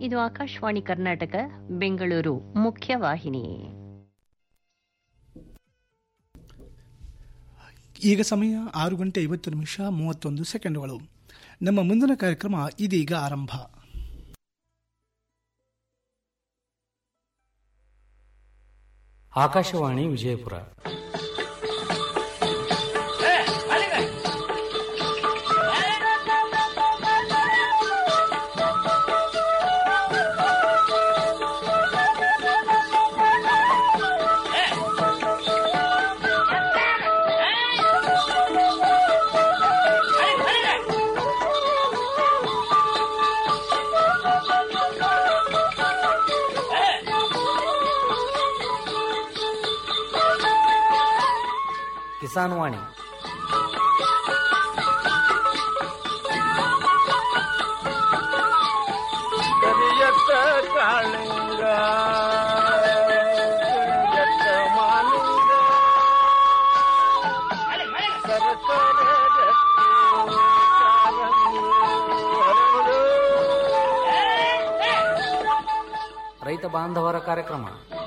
ಇದು ಆಕಾಶವಾಣಿ ಕರ್ನಾಟಕ ಬೆಂಗಳೂರು ಮುಖ್ಯವಾಹಿನಿ ಈಗ ಸಮಯ ಆರು ಗಂಟೆ ಐವತ್ತು ನಿಮಿಷ ಮೂವತ್ತೊಂದು ಸೆಕೆಂಡುಗಳು ನಮ್ಮ ಮುಂದಿನ ಕಾರ್ಯಕ್ರಮ ಇದೀಗ ಆರಂಭ ಆಕಾಶವಾಣಿ ವಿಜಯಪುರ ಕಿಸಾನ್ ವಾಣಿ ಕರಿಯತ್ತ ಕಾಳಿಂಗ ಕರಿಯತ್ತ ಮಾಲಿಂಗ ಸರಸರ ರಕ್ತಿ ಕಾರಂಗಿ ಹರಡು. ರೈತ ಬಾಂಧವರ ಕಾರ್ಯಕ್ರಮ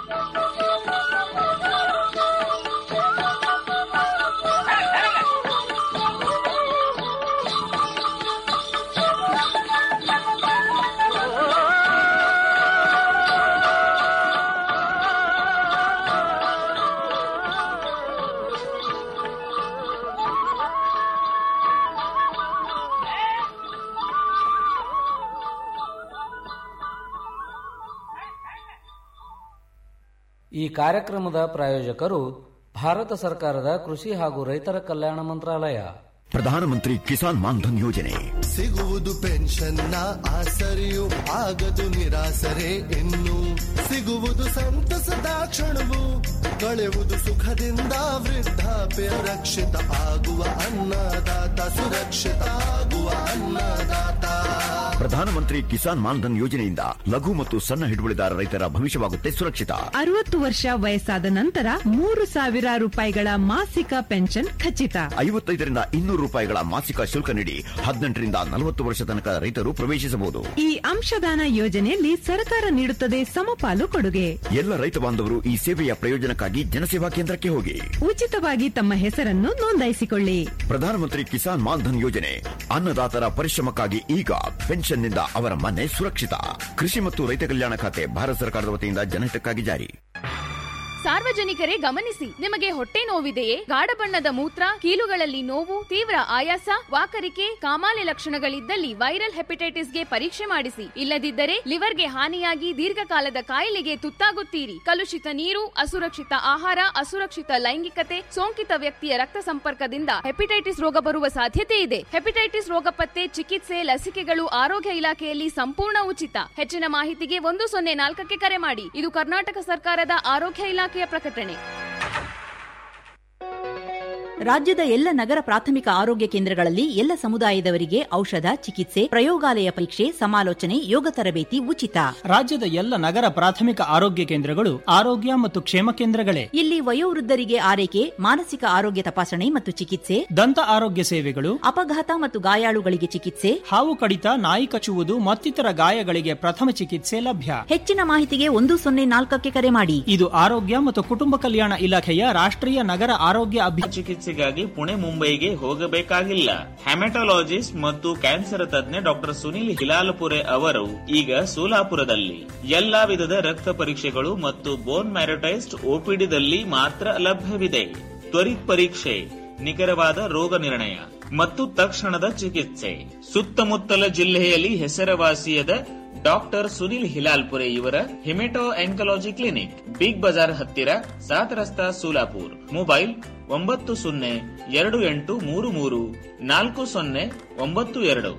ಈ ಕಾರ್ಯಕ್ರಮದ ಪ್ರಾಯೋಜಕರು ಭಾರತ ಸರ್ಕಾರದ ಕೃಷಿ ಹಾಗೂ ರೈತರ ಕಲ್ಯಾಣ ಮಂತ್ರಾಲಯ ಪ್ರಧಾನಮಂತ್ರಿ ಕಿಸಾನ್ ಮಾನ್ಧನ್ ಯೋಜನೆ ಸಿಗುವುದು ಪೆನ್ಷನ್ನ ಆಸರೆಯು ಆಗದು ನಿರಾಸರೆ ಇನ್ನು ಸಿಗುವುದು ಸಂತಸದ ಕ್ಷಣವು ಕಳೆಯುವುದು ಸುಖದಿಂದ ವೃದ್ಧಾಪ್ಯ ರಕ್ಷಿತ ಆಗುವ ಅನ್ನದಾತ ಸುರಕ್ಷಿತ ಆಗುವ ಅನ್ನದಾತ ಪ್ರಧಾನಮಂತ್ರಿ ಕಿಸಾನ್ ಮಾನ್ಧನ್ ಯೋಜನೆಯಿಂದ ಲಘು ಮತ್ತು ಸಣ್ಣ ಹಿಡುವಳಿದಾರ ರೈತರ ಭವಿಷ್ಯವಾಗುತ್ತೆ ಸುರಕ್ಷಿತ ಅರವತ್ತು ವರ್ಷ ವಯಸ್ಸಾದ ನಂತರ ಮೂರು ಸಾವಿರ ರೂಪಾಯಿಗಳ ಮಾಸಿಕ ಪೆನ್ಷನ್ ಖಚಿತ ಐವತ್ತೈದರಿಂದ ಇನ್ನೂರು ರೂಪಾಯಿಗಳ ಮಾಸಿಕ ಶುಲ್ಕ ನೀಡಿ ಹದಿನೆಂಟರಿಂದ ನಲವತ್ತು ವರ್ಷ ತನಕ ರೈತರು ಪ್ರವೇಶಿಸಬಹುದು ಈ ಅಂಶದಾನ ಯೋಜನೆಯಲ್ಲಿ ಸರ್ಕಾರ ನೀಡುತ್ತದೆ ಸಮಪಾಲು ಕೊಡುಗೆ ಎಲ್ಲ ರೈತ ಬಾಂಧವರು ಈ ಸೇವೆಯ ಪ್ರಯೋಜನಕ್ಕಾಗಿ ಜನಸೇವಾ ಕೇಂದ್ರಕ್ಕೆ ಹೋಗಿ ಉಚಿತವಾಗಿ ತಮ್ಮ ಹೆಸರನ್ನು ನೋಂದಾಯಿಸಿಕೊಳ್ಳಿ ಪ್ರಧಾನಮಂತ್ರಿ ಕಿಸಾನ್ ಮಾನ್ಧನ್ ಯೋಜನೆ ಅನ್ನದಾತರ ಪರಿಶ್ರಮಕ್ಕಾಗಿ ಈಗ ಪೆನ್ಷನ್ನಿಂದ ಅವರ ಮನೆ ಸುರಕ್ಷಿತ ಕೃಷಿ ಮತ್ತು ರೈತ ಕಲ್ಯಾಣ ಖಾತೆ ಭಾರತ ಸರ್ಕಾರದ ವತಿಯಿಂದ ಜನಹಿತಕ್ಕಾಗಿ ಜಾರಿ ಸಾರ್ವಜನಿಕರೇ ಗಮನಿಸಿ ನಿಮಗೆ ಹೊಟ್ಟೆ ನೋವಿದೆಯೇ ಗಾಢ ಬಣ್ಣದ ಮೂತ್ರ ಕೀಲುಗಳಲ್ಲಿ ನೋವು ತೀವ್ರ ಆಯಾಸ ವಾಕರಿಕೆ ಕಾಮಾಲೆ ಲಕ್ಷಣಗಳಿದ್ದಲ್ಲಿ ವೈರಲ್ ಹೆಪಟೈಟಿಸ್ಗೆ ಪರೀಕ್ಷೆ ಮಾಡಿಸಿ ಇಲ್ಲದಿದ್ದರೆ ಲಿವರ್ಗೆ ಹಾನಿಯಾಗಿ ದೀರ್ಘಕಾಲದ ಕಾಯಿಲೆಗೆ ತುತ್ತಾಗುತ್ತೀರಿ ಕಲುಷಿತ ನೀರು ಅಸುರಕ್ಷಿತ ಆಹಾರ ಅಸುರಕ್ಷಿತ ಲೈಂಗಿಕತೆ ಸೋಂಕಿತ ವ್ಯಕ್ತಿಯ ರಕ್ತ ಸಂಪರ್ಕದಿಂದ ಹೆಪಟೈಟಿಸ್ ರೋಗ ಬರುವ ಸಾಧ್ಯತೆ ಇದೆ ಹೆಪಟೈಟಿಸ್ ರೋಗ ಪತ್ತೆ ಚಿಕಿತ್ಸೆ ಲಸಿಕೆಗಳು ಆರೋಗ್ಯ ಇಲಾಖೆಯಲ್ಲಿ ಸಂಪೂರ್ಣ ಉಚಿತ ಹೆಚ್ಚಿನ ಮಾಹಿತಿಗೆ ಒಂದು ಸೊನ್ನೆ ನಾಲ್ಕಕ್ಕೆ ಕರೆ ಮಾಡಿ ಇದು ಕರ್ನಾಟಕ ಸರ್ಕಾರದ ಆರೋಗ್ಯ ಇಲಾಖೆಯ ಪ್ರಕಟಣೆ ರಾಜ್ಯದ ಎಲ್ಲ ನಗರ ಪ್ರಾಥಮಿಕ ಆರೋಗ್ಯ ಕೇಂದ್ರಗಳಲ್ಲಿ ಎಲ್ಲ ಸಮುದಾಯದವರಿಗೆ ಔಷಧ ಚಿಕಿತ್ಸೆ ಪ್ರಯೋಗಾಲಯ ಪರೀಕ್ಷೆ ಸಮಾಲೋಚನೆ ಯೋಗ ತರಬೇತಿ ಉಚಿತ ರಾಜ್ಯದ ಎಲ್ಲ ನಗರ ಪ್ರಾಥಮಿಕ ಆರೋಗ್ಯ ಕೇಂದ್ರಗಳು ಆರೋಗ್ಯ ಮತ್ತು ಕ್ಷೇಮ ಕೇಂದ್ರಗಳೇ ಇಲ್ಲಿ ವಯೋವೃದ್ಧರಿಗೆ ಆರೈಕೆ ಮಾನಸಿಕ ಆರೋಗ್ಯ ತಪಾಸಣೆ ಮತ್ತು ಚಿಕಿತ್ಸೆ ದಂತ ಆರೋಗ್ಯ ಸೇವೆಗಳು ಅಪಘಾತ ಮತ್ತು ಗಾಯಾಳುಗಳಿಗೆ ಚಿಕಿತ್ಸೆ ಹಾವು ಕಡಿತ ನಾಯಿ ಕಚ್ಚುವುದು ಮತ್ತಿತರ ಗಾಯಗಳಿಗೆ ಪ್ರಥಮ ಚಿಕಿತ್ಸೆ ಲಭ್ಯ ಹೆಚ್ಚಿನ ಮಾಹಿತಿಗೆ ಒಂದು ಸೊನ್ನೆ ನಾಲ್ಕಕ್ಕೆ ಕರೆ ಮಾಡಿ ಇದು ಆರೋಗ್ಯ ಮತ್ತು ಕುಟುಂಬ ಕಲ್ಯಾಣ ಇಲಾಖೆಯ ರಾಷ್ಟ್ರೀಯ ನಗರ ಆರೋಗ್ಯ ಅಭಿ ಚಿಕಿತ್ಸೆಗಾಗಿ ಪುಣೆ ಮುಂಬೈಗೆ ಹೋಗಬೇಕಾಗಿಲ್ಲ ಹೆಮಟೊಲಾಜಿಸ್ಟ್ ಮತ್ತು ಕ್ಯಾನ್ಸರ್ ತಜ್ಞ ಡಾಕ್ಟರ್ ಸುನಿಲ್ ಹಿಲಾಲ್ಪುರೆ ಅವರು ಈಗ ಸೋಲಾಪುರದಲ್ಲಿ ಎಲ್ಲಾ ವಿಧದ ರಕ್ತ ಪರೀಕ್ಷೆಗಳು ಮತ್ತು ಬೋನ್ ಮ್ಯಾರಟೈಸ್ಡ್ ಓಪಿಡಿದಲ್ಲಿ ಮಾತ್ರ ಲಭ್ಯವಿದೆ ತ್ವರಿತ್ ಪರೀಕ್ಷೆ ನಿಖರವಾದ ರೋಗ ನಿರ್ಣಯ ಮತ್ತು ತಕ್ಷಣದ ಚಿಕಿತ್ಸೆ ಸುತ್ತಮುತ್ತಲ ಜಿಲ್ಲೆಯಲ್ಲಿ ಹೆಸರುವಾಸಿಯಾದ ಡಾಕ್ಟರ್ ಸುನಿಲ್ ಹಿಲಾಲ್ಪುರೆ ಇವರ hemato oncology clinic Big Bazaar ಹತ್ತಿರ ಸಾತ್ ರಸ್ತಾ ಸೋಲಾಪುರ್ ಮೊಬೈಲ್ ಒಂಬತ್ತು ಸೊನ್ನೆ ಎರಡು ಎಂಟು ಮೂರು ಮೂರು ನಾಲ್ಕು ಸೊನ್ನೆ ಒಂಬತ್ತು ಎರಡು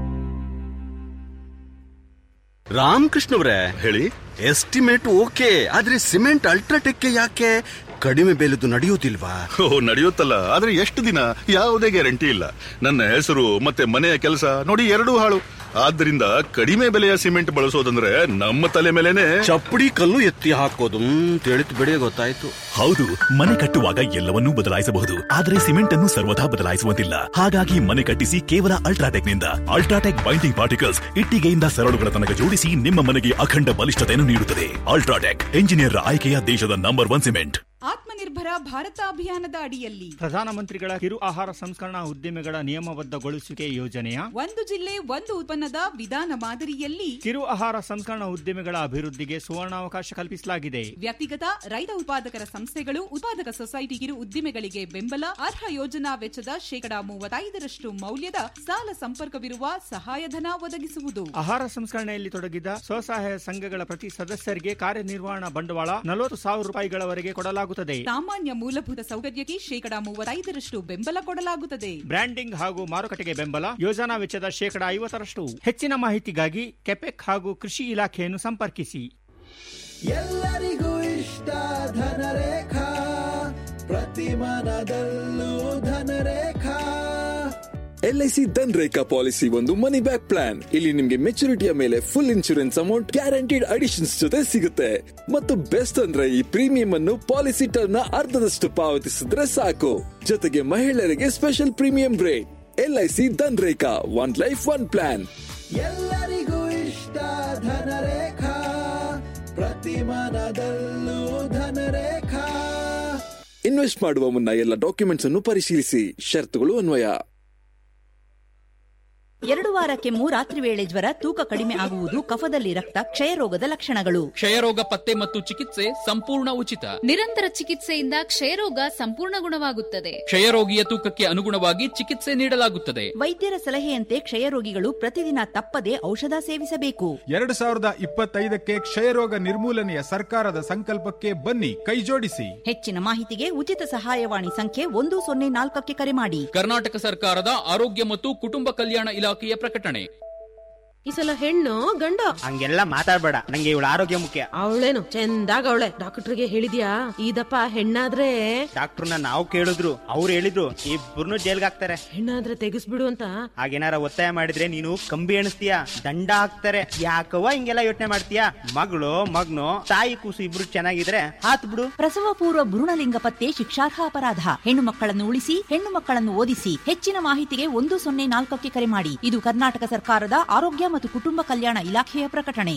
ರಾಮಕೃಷ್ಣವ್ರೆ ಹೇಳಿ ಎಸ್ಟಿಮೇಟ್ ಓಕೆ ಆದ್ರೆ ಸಿಮೆಂಟ್ ಅಲ್ಟ್ರಾಟೆಕ್ ಯಾಕೆ ಕಡಿಮೆ ಬೆಲೆದು ನಡೆಯುವುದಿಲ್ವಾ ಓ ನಡೆಯುತ್ತಲ್ಲ ಆದ್ರೆ ಎಷ್ಟು ದಿನ ಯಾವುದೇ ಗ್ಯಾರಂಟಿ ಇಲ್ಲ ನನ್ನ ಹೆಸರು ಮತ್ತೆ ಮನೆಯ ಕೆಲಸ ನೋಡಿ ಎರಡೂ ಹಾಳು ಆದ್ದರಿಂದ ಕಡಿಮೆ ಬೆಲೆಯ ಸಿಮೆಂಟ್ ಬಳಸೋದಂದ್ರೆ ನಮ್ಮ ತಲೆ ಮೇಲೆನೆ ಚಪ್ಪಡಿ ಕಲ್ಲು ಎತ್ತಿ ಹಾಕೋದು ತಿಳಿತು ಬಿಡಿ ಗೊತ್ತಾಯ್ತು ಹೌದು ಮನೆ ಕಟ್ಟುವಾಗ ಎಲ್ಲವನ್ನೂ ಬದಲಾಯಿಸಬಹುದು ಆದರೆ ಸಿಮೆಂಟ್ ಅನ್ನು ಸರ್ವದಾ ಬದಲಾಯಿಸುವಂತಿಲ್ಲ ಹಾಗಾಗಿ ಮನೆ ಕಟ್ಟಿಸಿ ಕೇವಲ ಅಲ್ಟ್ರಾಟೆಕ್ ನಿಂದ ಅಲ್ಟ್ರಾಟೆಕ್ ಬೈಂಡಿಂಗ್ ಪಾರ್ಟಿಕಲ್ಸ್ ಇಟ್ಟಿಗೆಯಿಂದ ಸರಳುಗಳ ತನಕ ಜೋಡಿಸಿ ನಿಮ್ಮ ಮನೆಗೆ ಅಖಂಡ ಬಲಿಷ್ಠತೆಯನ್ನು ನೀಡುತ್ತದೆ ಅಲ್ಟ್ರಾಟೆಕ್ ಎಂಜಿನಿಯರ್ ಆಯ್ಕೆಯ ದೇಶದ number one cement Atmanirbhar Bharat ಅಭಿಯಾನದ ಅಡಿಯಲ್ಲಿ ಪ್ರಧಾನಮಂತ್ರಿಗಳ ಕಿರು ಆಹಾರ ಸಂಸ್ಕರಣಾ ಉದ್ದಿಮೆಗಳ ನಿಯಮಬದ್ಧಗೊಳಿಸುವಿಕೆ ಯೋಜನೆಯ ಒಂದು ಜಿಲ್ಲೆ ಒಂದು ಉತ್ಪನ್ನದ ವಿಧಾನ ಮಾದರಿಯಲ್ಲಿ ಕಿರು ಆಹಾರ ಸಂಸ್ಕರಣಾ ಉದ್ದಿಮೆಗಳ ಅಭಿವೃದ್ಧಿಗೆ ಸುವರ್ಣಾವಕಾಶ ಕಲ್ಪಿಸಲಾಗಿದೆ ವ್ಯಕ್ತಿಗತ ರೈತ ಉತ್ಪಾದಕರ ಸಂಸ್ಥೆಗಳು ಉತ್ಪಾದಕ ಸೊಸೈಟಿ ಕಿರು ಉದ್ದಿಮೆಗಳಿಗೆ ಬೆಂಬಲ ಅರ್ಹ ಯೋಜನಾ ವೆಚ್ಚದ ಶೇಕಡಾ ಮೂವತ್ತೈದರಷ್ಟು ಮೌಲ್ಯದ ಸಾಲ ಸಂಪರ್ಕವಿರುವ ಸಹಾಯಧನ ಒದಗಿಸುವುದು ಆಹಾರ ಸಂಸ್ಕರಣೆಯಲ್ಲಿ ತೊಡಗಿದ ಸ್ವಸಹಾಯ ಸಂಘಗಳ ಪ್ರತಿ ಸದಸ್ಯರಿಗೆ ಕಾರ್ಯನಿರ್ವಹಣಾ ಬಂಡವಾಳ ನಲವತ್ತು ಸಾವಿರ ರೂಪಾಯಿಗಳವರೆಗೆ ಕೊಡಲಾಗುತ್ತದೆ ಸಾಮಾನ್ಯ ಮೂಲಭೂತ ಸೌಕರ್ಯಕ್ಕೆ ಶೇಕಡಾ ಮೂವತ್ತೈದರಷ್ಟು ಬೆಂಬಲ ಕೊಡಲಾಗುತ್ತದೆ ಬ್ರ್ಯಾಂಡಿಂಗ್ ಹಾಗೂ ಮಾರುಕಟ್ಟೆಗೆ ಬೆಂಬಲ ಯೋಜನಾ ವೆಚ್ಚದ ಶೇಕಡಾ ಐವತ್ತರಷ್ಟು ಹೆಚ್ಚಿನ ಮಾಹಿತಿಗಾಗಿ ಕೆಪೆಕ್ ಹಾಗೂ ಕೃಷಿ ಇಲಾಖೆಯನ್ನು ಸಂಪರ್ಕಿಸಿ ಎಲ್ಲರಿಗೂ ಇಷ್ಟ ಧನರೇಖಾ ಪ್ರತಿ ಮನದಲ್ಲೂ ಧನರೇಖಾ ಎಲ್ಐಸಿ ಧನ್ ರೇಖಾ ಪಾಲಿಸಿ ಒಂದು ಮನಿ ಬ್ಯಾಕ್ ಪ್ಲಾನ್ ಇಲ್ಲಿ ನಿಮ್ಗೆ ಮೆಚುರಿಟಿಯ ಮೇಲೆ full insurance amount guaranteed additions ಜೊತೆ ಸಿಗುತ್ತೆ ಮತ್ತು ಬೆಸ್ಟ್ ಅಂದ್ರೆ ಈ ಪ್ರೀಮಿಯಂ ಅನ್ನು ಪಾಲಿಸಿ ಟರ್ಮ್ ನ ಅರ್ಧದಷ್ಟು ಪಾವತಿಸಿದ್ರೆ ಸಾಕು ಜೊತೆಗೆ ಮಹಿಳೆಯರಿಗೆ special premium rate LIC Dhan Rekha one life one plan ಎಲ್ಲರಿಗೂ ಇಷ್ಟ ಧನರೇಖಾ ಪ್ರತಿ ಮನದಲ್ಲೂ ಧನರೇಖಾ ಇನ್ವೆಸ್ಟ್ ಮಾಡುವ ಮುನ್ನ ಎಲ್ಲ ಡಾಕ್ಯುಮೆಂಟ್ಸ್ ಅನ್ನು ಪರಿಶೀಲಿಸಿ ಷರತ್ತುಗಳು ಅನ್ವಯ ಎರಡು ವಾರ ಕೆಮ್ಮು ರಾತ್ರಿ ವೇಳೆ ಜ್ವರ ತೂಕ ಕಡಿಮೆ ಆಗುವುದು ಕಫದಲ್ಲಿ ರಕ್ತ ಕ್ಷಯರೋಗದ ಲಕ್ಷಣಗಳು ಕ್ಷಯರೋಗ ಪತ್ತೆ ಮತ್ತು ಚಿಕಿತ್ಸೆ ಸಂಪೂರ್ಣ ಉಚಿತ ನಿರಂತರ ಚಿಕಿತ್ಸೆಯಿಂದ ಕ್ಷಯರೋಗ ಸಂಪೂರ್ಣ ಗುಣವಾಗುತ್ತದೆ ಕ್ಷಯರೋಗಿಯ ತೂಕಕ್ಕೆ ಅನುಗುಣವಾಗಿ ಚಿಕಿತ್ಸೆ ನೀಡಲಾಗುತ್ತದೆ ವೈದ್ಯರ ಸಲಹೆಯಂತೆ ಕ್ಷಯರೋಗಿಗಳು ಪ್ರತಿದಿನ ತಪ್ಪದೆ ಔಷಧ ಸೇವಿಸಬೇಕು ಎರಡು ಸಾವಿರದ ಇಪ್ಪತ್ತೈದಕ್ಕೆ ಕ್ಷಯರೋಗ ನಿರ್ಮೂಲನೆಯ ಸರ್ಕಾರದ ಸಂಕಲ್ಪಕ್ಕೆ ಬನ್ನಿ ಕೈಜೋಡಿಸಿ ಹೆಚ್ಚಿನ ಮಾಹಿತಿಗೆ ಉಚಿತ ಸಹಾಯವಾಣಿ ಸಂಖ್ಯೆ ಒಂದು ಸೊನ್ನೆ ನಾಲ್ಕಕ್ಕೆ ಕರೆ ಮಾಡಿ ಕರ್ನಾಟಕ ಸರ್ಕಾರದ ಆರೋಗ್ಯ ಮತ್ತು ಕುಟುಂಬ ಕಲ್ಯಾಣ ಇಲಾಖೆಯ ಪ್ರಕಟಣೆ ಈ ಸಲ ಹೆಣ್ಣು ಗಂಡು ಹಂಗೆಲ್ಲ ಮಾತಾಡ್ಬೇಡ ನಂಗೆ ಇವಳ ಆರೋಗ್ಯ ಮುಖ್ಯ ಅವಳೇನು ಚಂದಾಗ ಅವಳೆ ಡಾಕ್ಟರ್ಗೆ ಹೇಳಿದ್ಯಾ ಇದಪ್ಪ ಹೆಣ್ಣಾದ್ರೆ ಡಾಕ್ಟರ್ನ ನಾವು ಕೇಳಿದ್ರು ಅವ್ರು ಹೇಳಿದ್ರು ಇಬ್ಬರನ್ನು ಜೈಲ್ಗೆ ಹಾಕ್ತಾರೆ ಹೆಣ್ಣಾದ್ರೆ ತೆಗಿಸ್ಬಿಡು ಅಂತ ಹಾಗೇನಾರ ಒತ್ತಾಯ ಮಾಡಿದ್ರೆ ನೀನು ಕಂಬಿ ಎಣಿಸ್ತೀಯ ದಂಡ ಹಾಕ್ತಾರೆ ಯಾಕವ್ವ ಹಿಂಗೆಲ್ಲ ಯೋಚನೆ ಮಾಡ್ತೀಯ ಮಗಳು ಮಗ್ನು ತಾಯಿ ಕೂಸು ಇಬ್ರು ಚೆನ್ನಾಗಿದ್ರೆ ಹಾತ್ ಬಿಡು ಪ್ರಸವ ಪೂರ್ವ ಭ್ರೂಣಲಿಂಗ ಪತ್ತೆ ಶಿಕ್ಷಾರ್ಹ ಅಪರಾಧ ಹೆಣ್ಣು ಮಕ್ಕಳನ್ನು ಉಳಿಸಿ ಹೆಣ್ಣು ಮಕ್ಕಳನ್ನು ಓದಿಸಿ ಹೆಚ್ಚಿನ ಮಾಹಿತಿಗೆ ಒಂದು ಸೊನ್ನೆ ನಾಲ್ಕಕ್ಕೆ ಕರೆ ಮಾಡಿ ಇದು ಕರ್ನಾಟಕ ಸರ್ಕಾರದ ಆರೋಗ್ಯ ಮತ್ತು ಕುಟುಂಬ ಕಲ್ಯಾಣ ಇಲಾಖೆಯ ಪ್ರಕಟಣೆ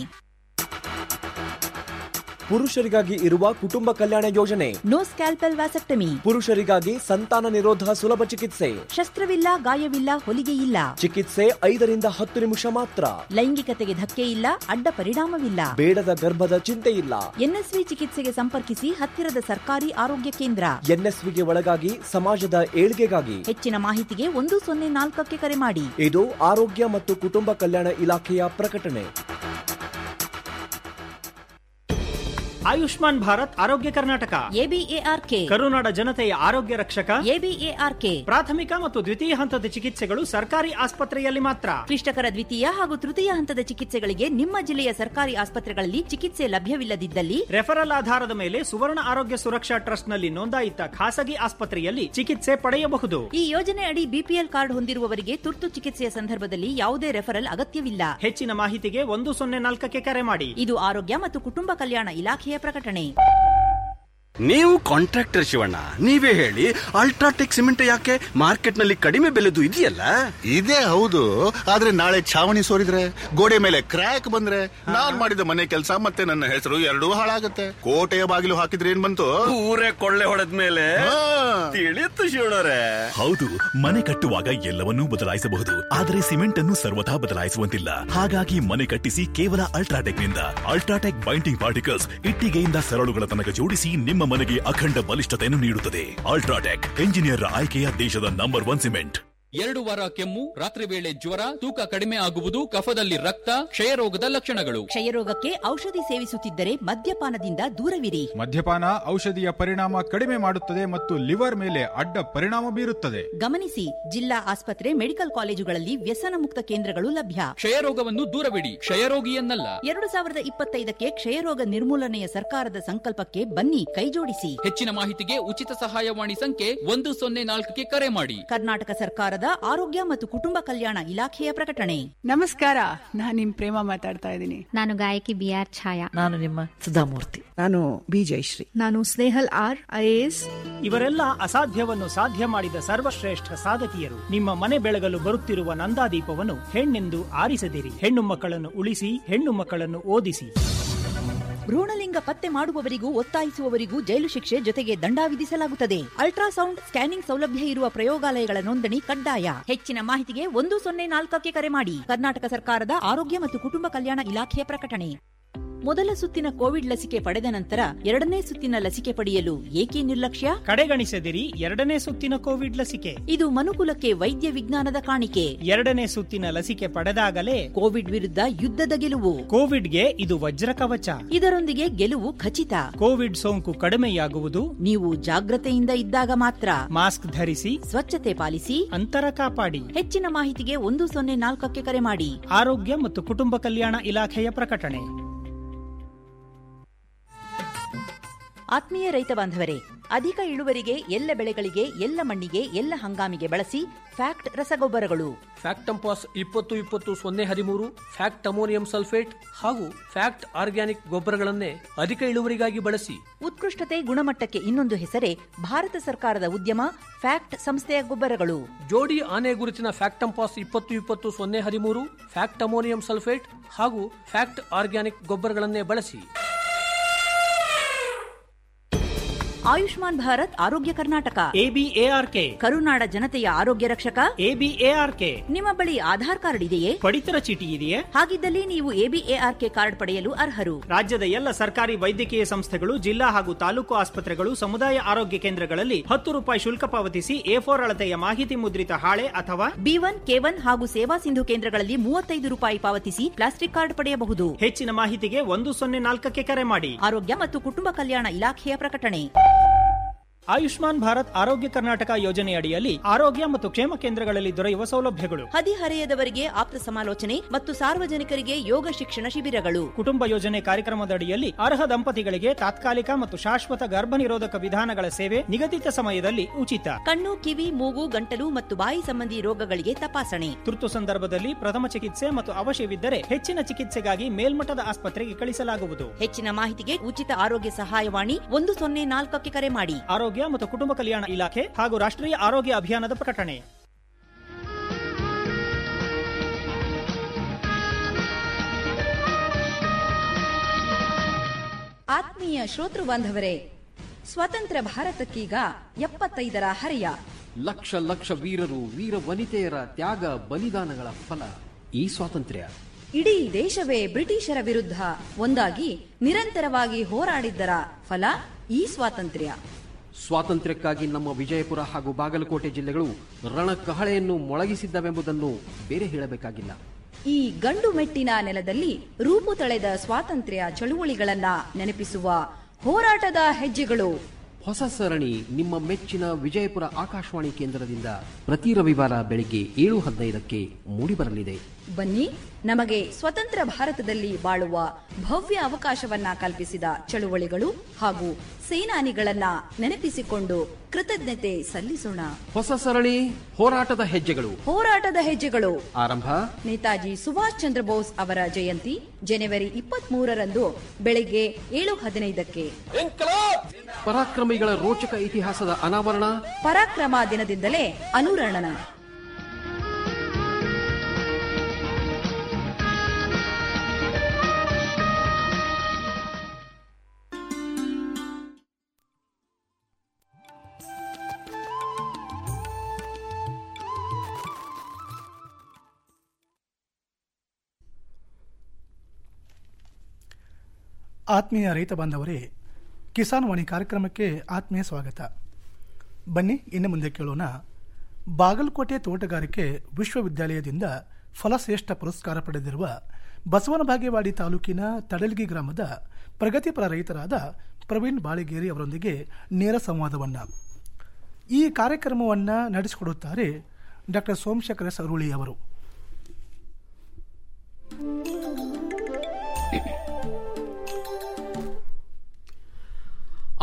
ಪುರುಷರಿಗಾಗಿ ಇರುವ ಕುಟುಂಬ ಕಲ್ಯಾಣ ಯೋಜನೆ ನೋ ಸ್ಕ್ಯಾಲ್ಪೆಲ್ ವ್ಯಾಸೆಕ್ಟಮಿ ಪುರುಷರಿಗಾಗಿ ಸಂತಾನ ನಿರೋಧ ಸುಲಭ ಚಿಕಿತ್ಸೆ ಶಸ್ತ್ರವಿಲ್ಲ ಗಾಯವಿಲ್ಲ ಹೊಲಿಗೆ ಇಲ್ಲ ಚಿಕಿತ್ಸೆ ಐದರಿಂದ ಹತ್ತು ನಿಮಿಷ ಮಾತ್ರ ಲೈಂಗಿಕತೆಗೆ ಧಕ್ಕೆ ಇಲ್ಲ ಅಡ್ಡ ಪರಿಣಾಮವಿಲ್ಲ ಬೇಡದ ಗರ್ಭದ ಚಿಂತೆ ಇಲ್ಲ ಎನ್ಎಸ್ವಿ ಚಿಕಿತ್ಸೆಗೆ ಸಂಪರ್ಕಿಸಿ ಹತ್ತಿರದ ಸರ್ಕಾರಿ ಆರೋಗ್ಯ ಕೇಂದ್ರ ಎನ್ಎಸ್ವಿಗೆ ಒಳಗಾಗಿ ಸಮಾಜದ ಏಳ್ಗೆಗಾಗಿ ಹೆಚ್ಚಿನ ಮಾಹಿತಿಗೆ ಒಂದು ಸೊನ್ನೆ ನಾಲ್ಕಕ್ಕೆ ಕರೆ ಮಾಡಿ ಇದು ಆರೋಗ್ಯ ಮತ್ತು ಕುಟುಂಬ ಕಲ್ಯಾಣ ಇಲಾಖೆಯ ಪ್ರಕಟಣೆ ಆಯುಷ್ಮಾನ್ ಭಾರತ್ ಆರೋಗ್ಯ ಕರ್ನಾಟಕ ಎಬಿಎಆರ್ಕೆ ಕರುನಾಡ ಜನತೆಯ ಆರೋಗ್ಯ ರಕ್ಷಕ ಎಬಿಎಆರ್ಕೆ ಪ್ರಾಥಮಿಕ ಮತ್ತು ದ್ವಿತೀಯ ಹಂತದ ಚಿಕಿತ್ಸೆಗಳು ಸರ್ಕಾರಿ ಆಸ್ಪತ್ರೆಯಲ್ಲಿ ಮಾತ್ರ ಕ್ಲಿಷ್ಟಕರ ದ್ವಿತೀಯ ಹಾಗೂ ತೃತೀಯ ಹಂತದ ಚಿಕಿತ್ಸೆಗಳಿಗೆ ನಿಮ್ಮ ಜಿಲ್ಲೆಯ ಸರ್ಕಾರಿ ಆಸ್ಪತ್ರೆಗಳಲ್ಲಿ ಚಿಕಿತ್ಸೆ ಲಭ್ಯವಿಲ್ಲದಿದ್ದಲ್ಲಿ ರೆಫರಲ್ ಆಧಾರದ ಮೇಲೆ ಸುವರ್ಣ ಆರೋಗ್ಯ ಸುರಕ್ಷಾ ಟ್ರಸ್ಟ್ನಲ್ಲಿ ನೋಂದಾಯಿತ ಖಾಸಗಿ ಆಸ್ಪತ್ರೆಯಲ್ಲಿ ಚಿಕಿತ್ಸೆ ಪಡೆಯಬಹುದು ಈ ಯೋಜನೆ ಅಡಿ ಬಿಪಿಎಲ್ ಕಾರ್ಡ್ ಹೊಂದಿರುವವರಿಗೆ ತುರ್ತು ಚಿಕಿತ್ಸೆಯ ಸಂದರ್ಭದಲ್ಲಿ ಯಾವುದೇ ರೆಫರಲ್ ಅಗತ್ಯವಿಲ್ಲ ಹೆಚ್ಚಿನ ಮಾಹಿತಿಗೆ ಒಂದು ಸೊನ್ನೆ ನಾಲ್ಕಕ್ಕೆ ಕರೆ ಮಾಡಿ ಇದು ಆರೋಗ್ಯ ಮತ್ತು ಕುಟುಂಬ ಕಲ್ಯಾಣ ಇಲಾಖೆಯ ಪ್ರಕಟಣೆ ನೀವು ಕಾಂಟ್ರಾಕ್ಟರ್ ಶಿವಣ್ಣ ನೀವೇ ಹೇಳಿ ಅಲ್ಟ್ರಾಟೆಕ್ ಸಿಮೆಂಟ್ ಯಾಕೆ ಮಾರ್ಕೆಟ್ ನಲ್ಲಿ ಕಡಿಮೆ ಬೆಲೆದು ಇದೆಯಲ್ಲ ಇದೇ ಹೌದು ಆದ್ರೆ ನಾಳೆ ಛಾವಣಿ ಸೋರಿದ್ರೆ ಗೋಡೆ ಮೇಲೆ ಕ್ರ್ಯಾಕ್ ಬಂದ್ರೆ ನಾನ್ ಮಾಡಿದ ಮನೆ ಕೆಲಸ ಮತ್ತೆ ನನ್ನ ಹೆಸರು ಎರಡೂ ಹಾಳಾಗತ್ತೆ ಕೋಟೆಯ ಬಾಗಿಲು ಹಾಕಿದ್ರೆ ಏನ್ ಬಂತು ಊರೇ ಕೊಳ್ಳೆ ಹೊಡೆದ ಮೇಲೆ ತಿಳಿಯುತ್ತು ಶಿವಣ್ಣರೇ ಹೌದು ಮನೆ ಕಟ್ಟುವಾಗ ಎಲ್ಲವನ್ನೂ ಬದಲಾಯಿಸಬಹುದು ಆದರೆ ಸಿಮೆಂಟ್ ಅನ್ನು ಸರ್ವಥಾ ಬದಲಾಯಿಸುವಂತಿಲ್ಲ ಹಾಗಾಗಿ ಮನೆ ಕಟ್ಟಿಸಿ ಕೇವಲ ಅಲ್ಟ್ರಾಟೆಕ್ ನಿಂದ ಅಲ್ಟ್ರಾಟೆಕ್ ಬೈಂಡಿಂಗ್ ಪಾರ್ಟಿಕಲ್ಸ್ ಇಟ್ಟಿಗೆಯಿಂದ ಸರಳುಗಳ ತನಕ ಜೋಡಿಸಿ ನಿಮ್ಮ ಮನೆಗೆ ಅಖಂಡ ಬಲಿಷ್ಠತೆಯನ್ನು ನೀಡುತ್ತದೆ ಅಲ್ಟ್ರಾಟೆಕ್ ಎಂಜಿನಿಯರ್ ಆಯ್ಕೆಯ ದೇಶದ ನಂಬರ್ ಒನ್ ಸಿಮೆಂಟ್ ಎರಡು ವಾರ ಕೆಮ್ಮು ರಾತ್ರಿ ವೇಳೆ ಜ್ವರ ತೂಕ ಕಡಿಮೆ ಆಗುವುದು ಕಫದಲ್ಲಿ ರಕ್ತ ಕ್ಷಯರೋಗದ ಲಕ್ಷಣಗಳು ಕ್ಷಯರೋಗಕ್ಕೆ ಔಷಧಿ ಸೇವಿಸುತ್ತಿದ್ದರೆ ಮದ್ಯಪಾನದಿಂದ ದೂರವಿರಿ ಮದ್ಯಪಾನ ಔಷಧಿಯ ಪರಿಣಾಮ ಕಡಿಮೆ ಮಾಡುತ್ತದೆ ಮತ್ತು ಲಿವರ್ ಮೇಲೆ ಅಡ್ಡ ಪರಿಣಾಮ ಬೀರುತ್ತದೆ ಗಮನಿಸಿ ಜಿಲ್ಲಾ ಆಸ್ಪತ್ರೆ ಮೆಡಿಕಲ್ ಕಾಲೇಜುಗಳಲ್ಲಿ ವ್ಯಸನ ಮುಕ್ತ ಕೇಂದ್ರಗಳು ಲಭ್ಯ ಕ್ಷಯರೋಗವನ್ನು ದೂರವಿಡಿ ಕ್ಷಯರೋಗಿಯನ್ನಲ್ಲ ಎರಡು ಸಾವಿರದ ಇಪ್ಪತ್ತೈದಕ್ಕೆ ಕ್ಷಯರೋಗ ನಿರ್ಮೂಲನೆಯ ಸರ್ಕಾರದ ಸಂಕಲ್ಪಕ್ಕೆ ಬನ್ನಿ ಕೈಜೋಡಿಸಿ ಹೆಚ್ಚಿನ ಮಾಹಿತಿಗೆ ಉಚಿತ ಸಹಾಯವಾಣಿ ಸಂಖ್ಯೆ ಒಂದು ಸೊನ್ನೆ ನಾಲ್ಕಕ್ಕೆ ಕರೆ ಮಾಡಿ ಕರ್ನಾಟಕ ಸರ್ಕಾರದ ಸರ್ಕಾರದ ಆರೋಗ್ಯ ಮತ್ತು ಕುಟುಂಬ ಕಲ್ಯಾಣ ಇಲಾಖೆಯ ಪ್ರಕಟಣೆ ನಮಸ್ಕಾರ ನಾನ್ ನಿಮ್ ಪ್ರೇಮ ಮಾತಾಡ್ತಾ ಇದ್ದೀನಿ ನಾನು ಗಾಯಕಿ ಬಿ ಆರ್ ಛಾಯಾ ನಾನು ನಿಮ್ಮ ಸುಧಾಮೂರ್ತಿ ನಾನು ಬಿ ಜಯಶ್ರೀ ನಾನು ಸ್ನೇಹಲ್ ಆರ್ ಐಎಎಸ್ ಇವರೆಲ್ಲ ಅಸಾಧ್ಯವನ್ನು ಸಾಧ್ಯ ಮಾಡಿದ ಸರ್ವಶ್ರೇಷ್ಠ ಸಾಧಕಿಯರು ನಿಮ್ಮ ಮನೆ ಬೆಳಗಲು ಬರುತ್ತಿರುವ ನಂದಾದೀಪವನ್ನು ಹೆಣ್ಣೆಂದು ಆರಿಸದಿರಿ ಹೆಣ್ಣು ಮಕ್ಕಳನ್ನು ಉಳಿಸಿ ಹೆಣ್ಣು ಮಕ್ಕಳನ್ನು ಓದಿಸಿ ಭ್ರೂಣಲಿಂಗ ಪತ್ತೆ ಮಾಡುವವರಿಗೂ ಒತ್ತಾಯಿಸುವವರಿಗೂ ಜೈಲು ಶಿಕ್ಷೆ ಜೊತೆಗೆ ದಂಡ ವಿಧಿಸಲಾಗುತ್ತದೆ ಅಲ್ಟ್ರಾಸೌಂಡ್ ಸ್ಕ್ಯಾನಿಂಗ್ ಸೌಲಭ್ಯ ಇರುವ ಪ್ರಯೋಗಾಲಯಗಳ ನೋಂದಣಿ ಕಡ್ಡಾಯ ಹೆಚ್ಚಿನ ಮಾಹಿತಿಗೆ ಒಂದು ಸೊನ್ನೆ ನಾಲ್ಕಕ್ಕೆ ಕರೆ ಮಾಡಿ ಕರ್ನಾಟಕ ಸರ್ಕಾರದ ಆರೋಗ್ಯ ಮತ್ತು ಕುಟುಂಬ ಕಲ್ಯಾಣ ಇಲಾಖೆಯ ಪ್ರಕಟಣೆ ಮೊದಲ ಸುತ್ತಿನ ಕೋವಿಡ್ ಲಸಿಕೆ ಪಡೆದ ನಂತರ ಎರಡನೇ ಸುತ್ತಿನ ಲಸಿಕೆ ಪಡೆಯಲು ಏಕೆ ನಿರ್ಲಕ್ಷ್ಯ ಕಡೆಗಣಿಸದಿರಿ ಎರಡನೇ ಸುತ್ತಿನ ಕೋವಿಡ್ ಲಸಿಕೆ ಇದು ಮನುಕುಲಕ್ಕೆ ವೈದ್ಯ ವಿಜ್ಞಾನದ ಕಾಣಿಕೆ ಎರಡನೇ ಸುತ್ತಿನ ಲಸಿಕೆ ಪಡೆದಾಗಲೇ ಕೋವಿಡ್ ವಿರುದ್ಧ ಯುದ್ಧದ ಗೆಲುವು ಕೋವಿಡ್ಗೆ ಇದು ವಜ್ರ ಕವಚ ಇದರೊಂದಿಗೆ ಗೆಲುವು ಖಚಿತ ಕೋವಿಡ್ ಸೋಂಕು ಕಡಿಮೆಯಾಗುವುದು ನೀವು ಜಾಗ್ರತೆಯಿಂದ ಇದ್ದಾಗ ಮಾತ್ರ ಮಾಸ್ಕ್ ಧರಿಸಿ ಸ್ವಚ್ಛತೆ ಪಾಲಿಸಿ ಅಂತರ ಕಾಪಾಡಿ ಹೆಚ್ಚಿನ ಮಾಹಿತಿಗೆ ಒಂದು ಸೊನ್ನೆ ನಾಲ್ಕಕ್ಕೆ ಕರೆ ಮಾಡಿ ಆರೋಗ್ಯ ಮತ್ತು ಕುಟುಂಬ ಕಲ್ಯಾಣ ಇಲಾಖೆಯ ಪ್ರಕಟಣೆ ಆತ್ಮೀಯ ರೈತ ಬಾಂಧವರೇ ಅಧಿಕ ಇಳುವರಿಗೆ ಎಲ್ಲ ಬೆಳೆಗಳಿಗೆ ಎಲ್ಲ ಮಣ್ಣಿಗೆ ಎಲ್ಲ ಹಂಗಾಮಿಗೆ ಬಳಸಿ ಫ್ಯಾಕ್ಟ್ ರಸಗೊಬ್ಬರಗಳು ಫ್ಯಾಕ್ಟ್ ಟಂಪಾಸ್ ಇಪ್ಪತ್ತು ಇಪ್ಪತ್ತು ಸೊನ್ನೆ ಹದಿಮೂರು ಫ್ಯಾಕ್ಟ್ ಅಮೋನಿಯಂ ಸಲ್ಫೇಟ್ ಹಾಗೂ ಫ್ಯಾಕ್ಟ್ ಆರ್ಗ್ಯಾನಿಕ್ ಗೊಬ್ಬರಗಳನ್ನೇ ಅಧಿಕ ಇಳುವರಿಗಾಗಿ ಬಳಸಿ ಉತ್ಕೃಷ್ಟತೆ ಗುಣಮಟ್ಟಕ್ಕೆ ಇನ್ನೊಂದು ಹೆಸರೇ ಭಾರತ ಸರ್ಕಾರದ ಉದ್ಯಮ ಫ್ಯಾಕ್ಟ್ ಸಂಸ್ಥೆಯ ಗೊಬ್ಬರಗಳು ಜೋಡಿ ಆನೆ ಗುರುತಿನ ಫ್ಯಾಕ್ಟ್ ಟಂಪಾಸ್ ಇಪ್ಪತ್ತು ಇಪ್ಪತ್ತು ಸೊನ್ನೆ ಹದಿಮೂರು ಫ್ಯಾಕ್ಟ್ ಅಮೋನಿಯಂ ಸಲ್ಫೇಟ್ ಹಾಗೂ ಫ್ಯಾಕ್ಟ್ ಆರ್ಗ್ಯಾನಿಕ್ ಗೊಬ್ಬರಗಳನ್ನೇ ಬಳಸಿ ಆಯುಷ್ಮಾನ್ ಭಾರತ್ ಆರೋಗ್ಯ ಕರ್ನಾಟಕ ಎಬಿಎಆರ್ಕೆ ಕರುನಾಡ ಜನತೆಯ ಆರೋಗ್ಯ ರಕ್ಷಕ ಎಬಿಎಆರ್ಕೆ ನಿಮ್ಮ ಬಳಿ ಆಧಾರ್ ಕಾರ್ಡ್ ಇದೆಯೇ ಪಡಿತರ ಚೀಟಿ ಇದೆಯೇ ಹಾಗಿದ್ದಲ್ಲಿ ನೀವು ಎಬಿಎಆರ್ಕೆ ಕಾರ್ಡ್ ಪಡೆಯಲು ಅರ್ಹರು ರಾಜ್ಯದ ಎಲ್ಲ ಸರ್ಕಾರಿ ವೈದ್ಯಕೀಯ ಸಂಸ್ಥೆಗಳು ಜಿಲ್ಲಾ ಹಾಗೂ ತಾಲೂಕು ಆಸ್ಪತ್ರೆಗಳು ಸಮುದಾಯ ಆರೋಗ್ಯ ಕೇಂದ್ರಗಳಲ್ಲಿ ಹತ್ತು ರೂಪಾಯಿ ಶುಲ್ಕ ಪಾವತಿಸಿ ಎ ಫೋರ್ ಅಳತೆಯ ಮಾಹಿತಿ ಮುದ್ರಿತ ಹಾಳೆ ಅಥವಾ ಬಿ ಒನ್ ಕೆ ಒನ್ ಹಾಗೂ ಸೇವಾ ಸಿಂಧು ಕೇಂದ್ರಗಳಲ್ಲಿ ಮೂವತ್ತೈದು ರೂಪಾಯಿ ಪಾವತಿಸಿ ಪ್ಲಾಸ್ಟಿಕ್ ಕಾರ್ಡ್ ಪಡೆಯಬಹುದು ಹೆಚ್ಚಿನ ಮಾಹಿತಿಗೆ ಒಂದು ಸೊನ್ನೆ ನಾಲ್ಕಕ್ಕೆ ಕರೆ ಮಾಡಿ ಆರೋಗ್ಯ ಮತ್ತು ಕುಟುಂಬ ಕಲ್ಯಾಣ ಇಲಾಖೆಯ ಪ್ರಕಟಣೆ ಆಯುಷ್ಮಾನ್ ಭಾರತ್ ಆರೋಗ್ಯ ಕರ್ನಾಟಕ ಯೋಜನೆಯಡಿಯಲ್ಲಿ ಆರೋಗ್ಯ ಮತ್ತು ಕ್ಷೇಮ ಕೇಂದ್ರಗಳಲ್ಲಿ ದೊರೆಯುವ ಸೌಲಭ್ಯಗಳು ಹದಿಹರೆಯದವರಿಗೆ ಆಪ್ತ ಸಮಾಲೋಚನೆ ಮತ್ತು ಸಾರ್ವಜನಿಕರಿಗೆ ಯೋಗ ಶಿಕ್ಷಣ ಶಿಬಿರಗಳು ಕುಟುಂಬ ಯೋಜನೆ ಕಾರ್ಯಕ್ರಮದಡಿಯಲ್ಲಿ ಅರ್ಹ ದಂಪತಿಗಳಿಗೆ ತಾತ್ಕಾಲಿಕ ಮತ್ತು ಶಾಶ್ವತ ಗರ್ಭ ನಿರೋಧಕ ವಿಧಾನಗಳ ಸೇವೆ ನಿಗದಿತ ಸಮಯದಲ್ಲಿ ಉಚಿತ ಕಣ್ಣು ಕಿವಿ ಮೂಗು ಗಂಟಲು ಮತ್ತು ಬಾಯಿ ಸಂಬಂಧಿ ರೋಗಗಳಿಗೆ ತಪಾಸಣೆ ತುರ್ತು ಸಂದರ್ಭದಲ್ಲಿ ಪ್ರಥಮ ಚಿಕಿತ್ಸೆ ಮತ್ತು ಅವಶ್ಯವಿದ್ದರೆ ಹೆಚ್ಚಿನ ಚಿಕಿತ್ಸೆಗಾಗಿ ಮೇಲ್ಮಟ್ಟದ ಆಸ್ಪತ್ರೆಗೆ ಕಳಿಸಲಾಗುವುದು ಹೆಚ್ಚಿನ ಮಾಹಿತಿಗೆ ಉಚಿತ ಆರೋಗ್ಯ ಸಹಾಯವಾಣಿ ಒಂದು ಸೊನ್ನೆ ನಾಲ್ಕಕ್ಕೆ ಕರೆ ಮಾಡಿ ಆರೋಗ್ಯ ಮತ್ತು ಕುಟುಂಬ ಕಲ್ಯಾಣ ಇಲಾಖೆ ಹಾಗೂ ರಾಷ್ಟ್ರೀಯ ಆರೋಗ್ಯ ಅಭಿಯಾನದ ಪ್ರಕಟಣೆ ಆತ್ಮೀಯ ಶ್ರೋತೃ ಬಾಂಧವರೇ ಸ್ವತಂತ್ರ ಭಾರತಕ್ಕೀಗ ಎಪ್ಪತ್ತೈದರ ಹರೆಯ ಲಕ್ಷ ಲಕ್ಷ ವೀರರು ವೀರ ವನಿತೆಯರ ತ್ಯಾಗ ಬಲಿದಾನಗಳ ಫಲ ಈ ಸ್ವಾತಂತ್ರ್ಯ ಇಡೀ ದೇಶವೇ ಬ್ರಿಟಿಷರ ವಿರುದ್ಧ ಒಂದಾಗಿ ನಿರಂತರವಾಗಿ ಹೋರಾಡಿದ್ದರ ಫಲ ಈ ಸ್ವಾತಂತ್ರ್ಯ ಸ್ವಾತಂತ್ರ್ಯಕ್ಕಾಗಿ ನಮ್ಮ ವಿಜಯಪುರ ಹಾಗೂ ಬಾಗಲಕೋಟೆ ಜಿಲ್ಲೆಗಳು ರಣಕಹಳೆಯನ್ನು ಮೊಳಗಿಸಿದ್ದವೆಂಬುದನ್ನು ಬೇರೆ ಹೇಳಬೇಕಾಗಿಲ್ಲ ಈ ಗಂಡು ಮೆಟ್ಟಿನ ನೆಲದಲ್ಲಿ ರೂಪು ತಳೆದ ಸ್ವಾತಂತ್ರ್ಯ ಚಳುವಳಿಗಳನ್ನ ನೆನಪಿಸುವ ಹೋರಾಟದ ಹೆಜ್ಜೆಗಳು ಹೊಸ ಸರಣಿ ನಿಮ್ಮ ಮೆಚ್ಚಿನ ವಿಜಯಪುರ ಆಕಾಶವಾಣಿ ಕೇಂದ್ರದಿಂದ ಪ್ರತಿ ರವಿವಾರ ಬೆಳಿಗ್ಗೆ ಏಳು ಹದಿನೈದಕ್ಕೆ ಮೂಡಿಬರಲಿದೆ ಬನ್ನಿ ನಮಗೆ ಸ್ವತಂತ್ರ ಭಾರತದಲ್ಲಿ ಬಾಳುವ ಭವ್ಯ ಅವಕಾಶವನ್ನ ಕಲ್ಪಿಸಿದ ಚಳುವಳಿಗಳು ಹಾಗೂ ಸೇನಾನಿಗಳನ್ನ ನೆನಪಿಸಿಕೊಂಡು ಕೃತಜ್ಞತೆ ಸಲ್ಲಿಸೋಣ ಹೊಸ ಸರಣಿ ಹೋರಾಟದ ಹೆಜ್ಜೆಗಳು ಹೋರಾಟದ ಹೆಜ್ಜೆಗಳು ಆರಂಭ ನೇತಾಜಿ ಸುಭಾಷ್ ಚಂದ್ರ ಬೋಸ್ ಅವರ ಜಯಂತಿ ಜನವರಿ ಇಪ್ಪತ್ತ್ ಮೂರರಂದು ಬೆಳಗ್ಗೆ ಏಳು ಹದಿನೈದಕ್ಕೆ ಪರಾಕ್ರಮಿಗಳ ರೋಚಕ ಇತಿಹಾಸದ ಅನಾವರಣ ಪರಾಕ್ರಮ ದಿನದಿಂದಲೇ ಅನುರಣನ ಆತ್ಮೀಯ ರೈತ ಬಾಂಧವರೇ ಕಿಸಾನ್ ವಾಣಿ ಕಾರ್ಯಕ್ರಮಕ್ಕೆ ಆತ್ಮೀಯ ಸ್ವಾಗತ ಬನ್ನಿ ಇನ್ನು ಮುಂದೆ ಕೇಳೋಣ ಬಾಗಲಕೋಟೆ ತೋಟಗಾರಿಕೆ ವಿಶ್ವವಿದ್ಯಾಲಯದಿಂದ ಫಲಶ್ರೇಷ್ಠ ಪುರಸ್ಕಾರ ಪಡೆದಿರುವ ಬಸವನ ಬಾಗೇವಾಡಿ ತಾಲೂಕಿನ ತಡಲ್ಗಿ ಗ್ರಾಮದ ಪ್ರಗತಿಪರ ರೈತರಾದ ಪ್ರವೀಣ್ ಬಾಳಿಗೇರಿ ಅವರೊಂದಿಗೆ ನೇರ ಸಂವಾದವನ್ನ ಈ ಕಾರ್ಯಕ್ರಮವನ್ನು ನಡೆಸಿಕೊಡುತ್ತಾರೆ ಡಾಕ್ಟರ್ ಸೋಮಶೇಖರ ಸರುಳಿ ಅವರು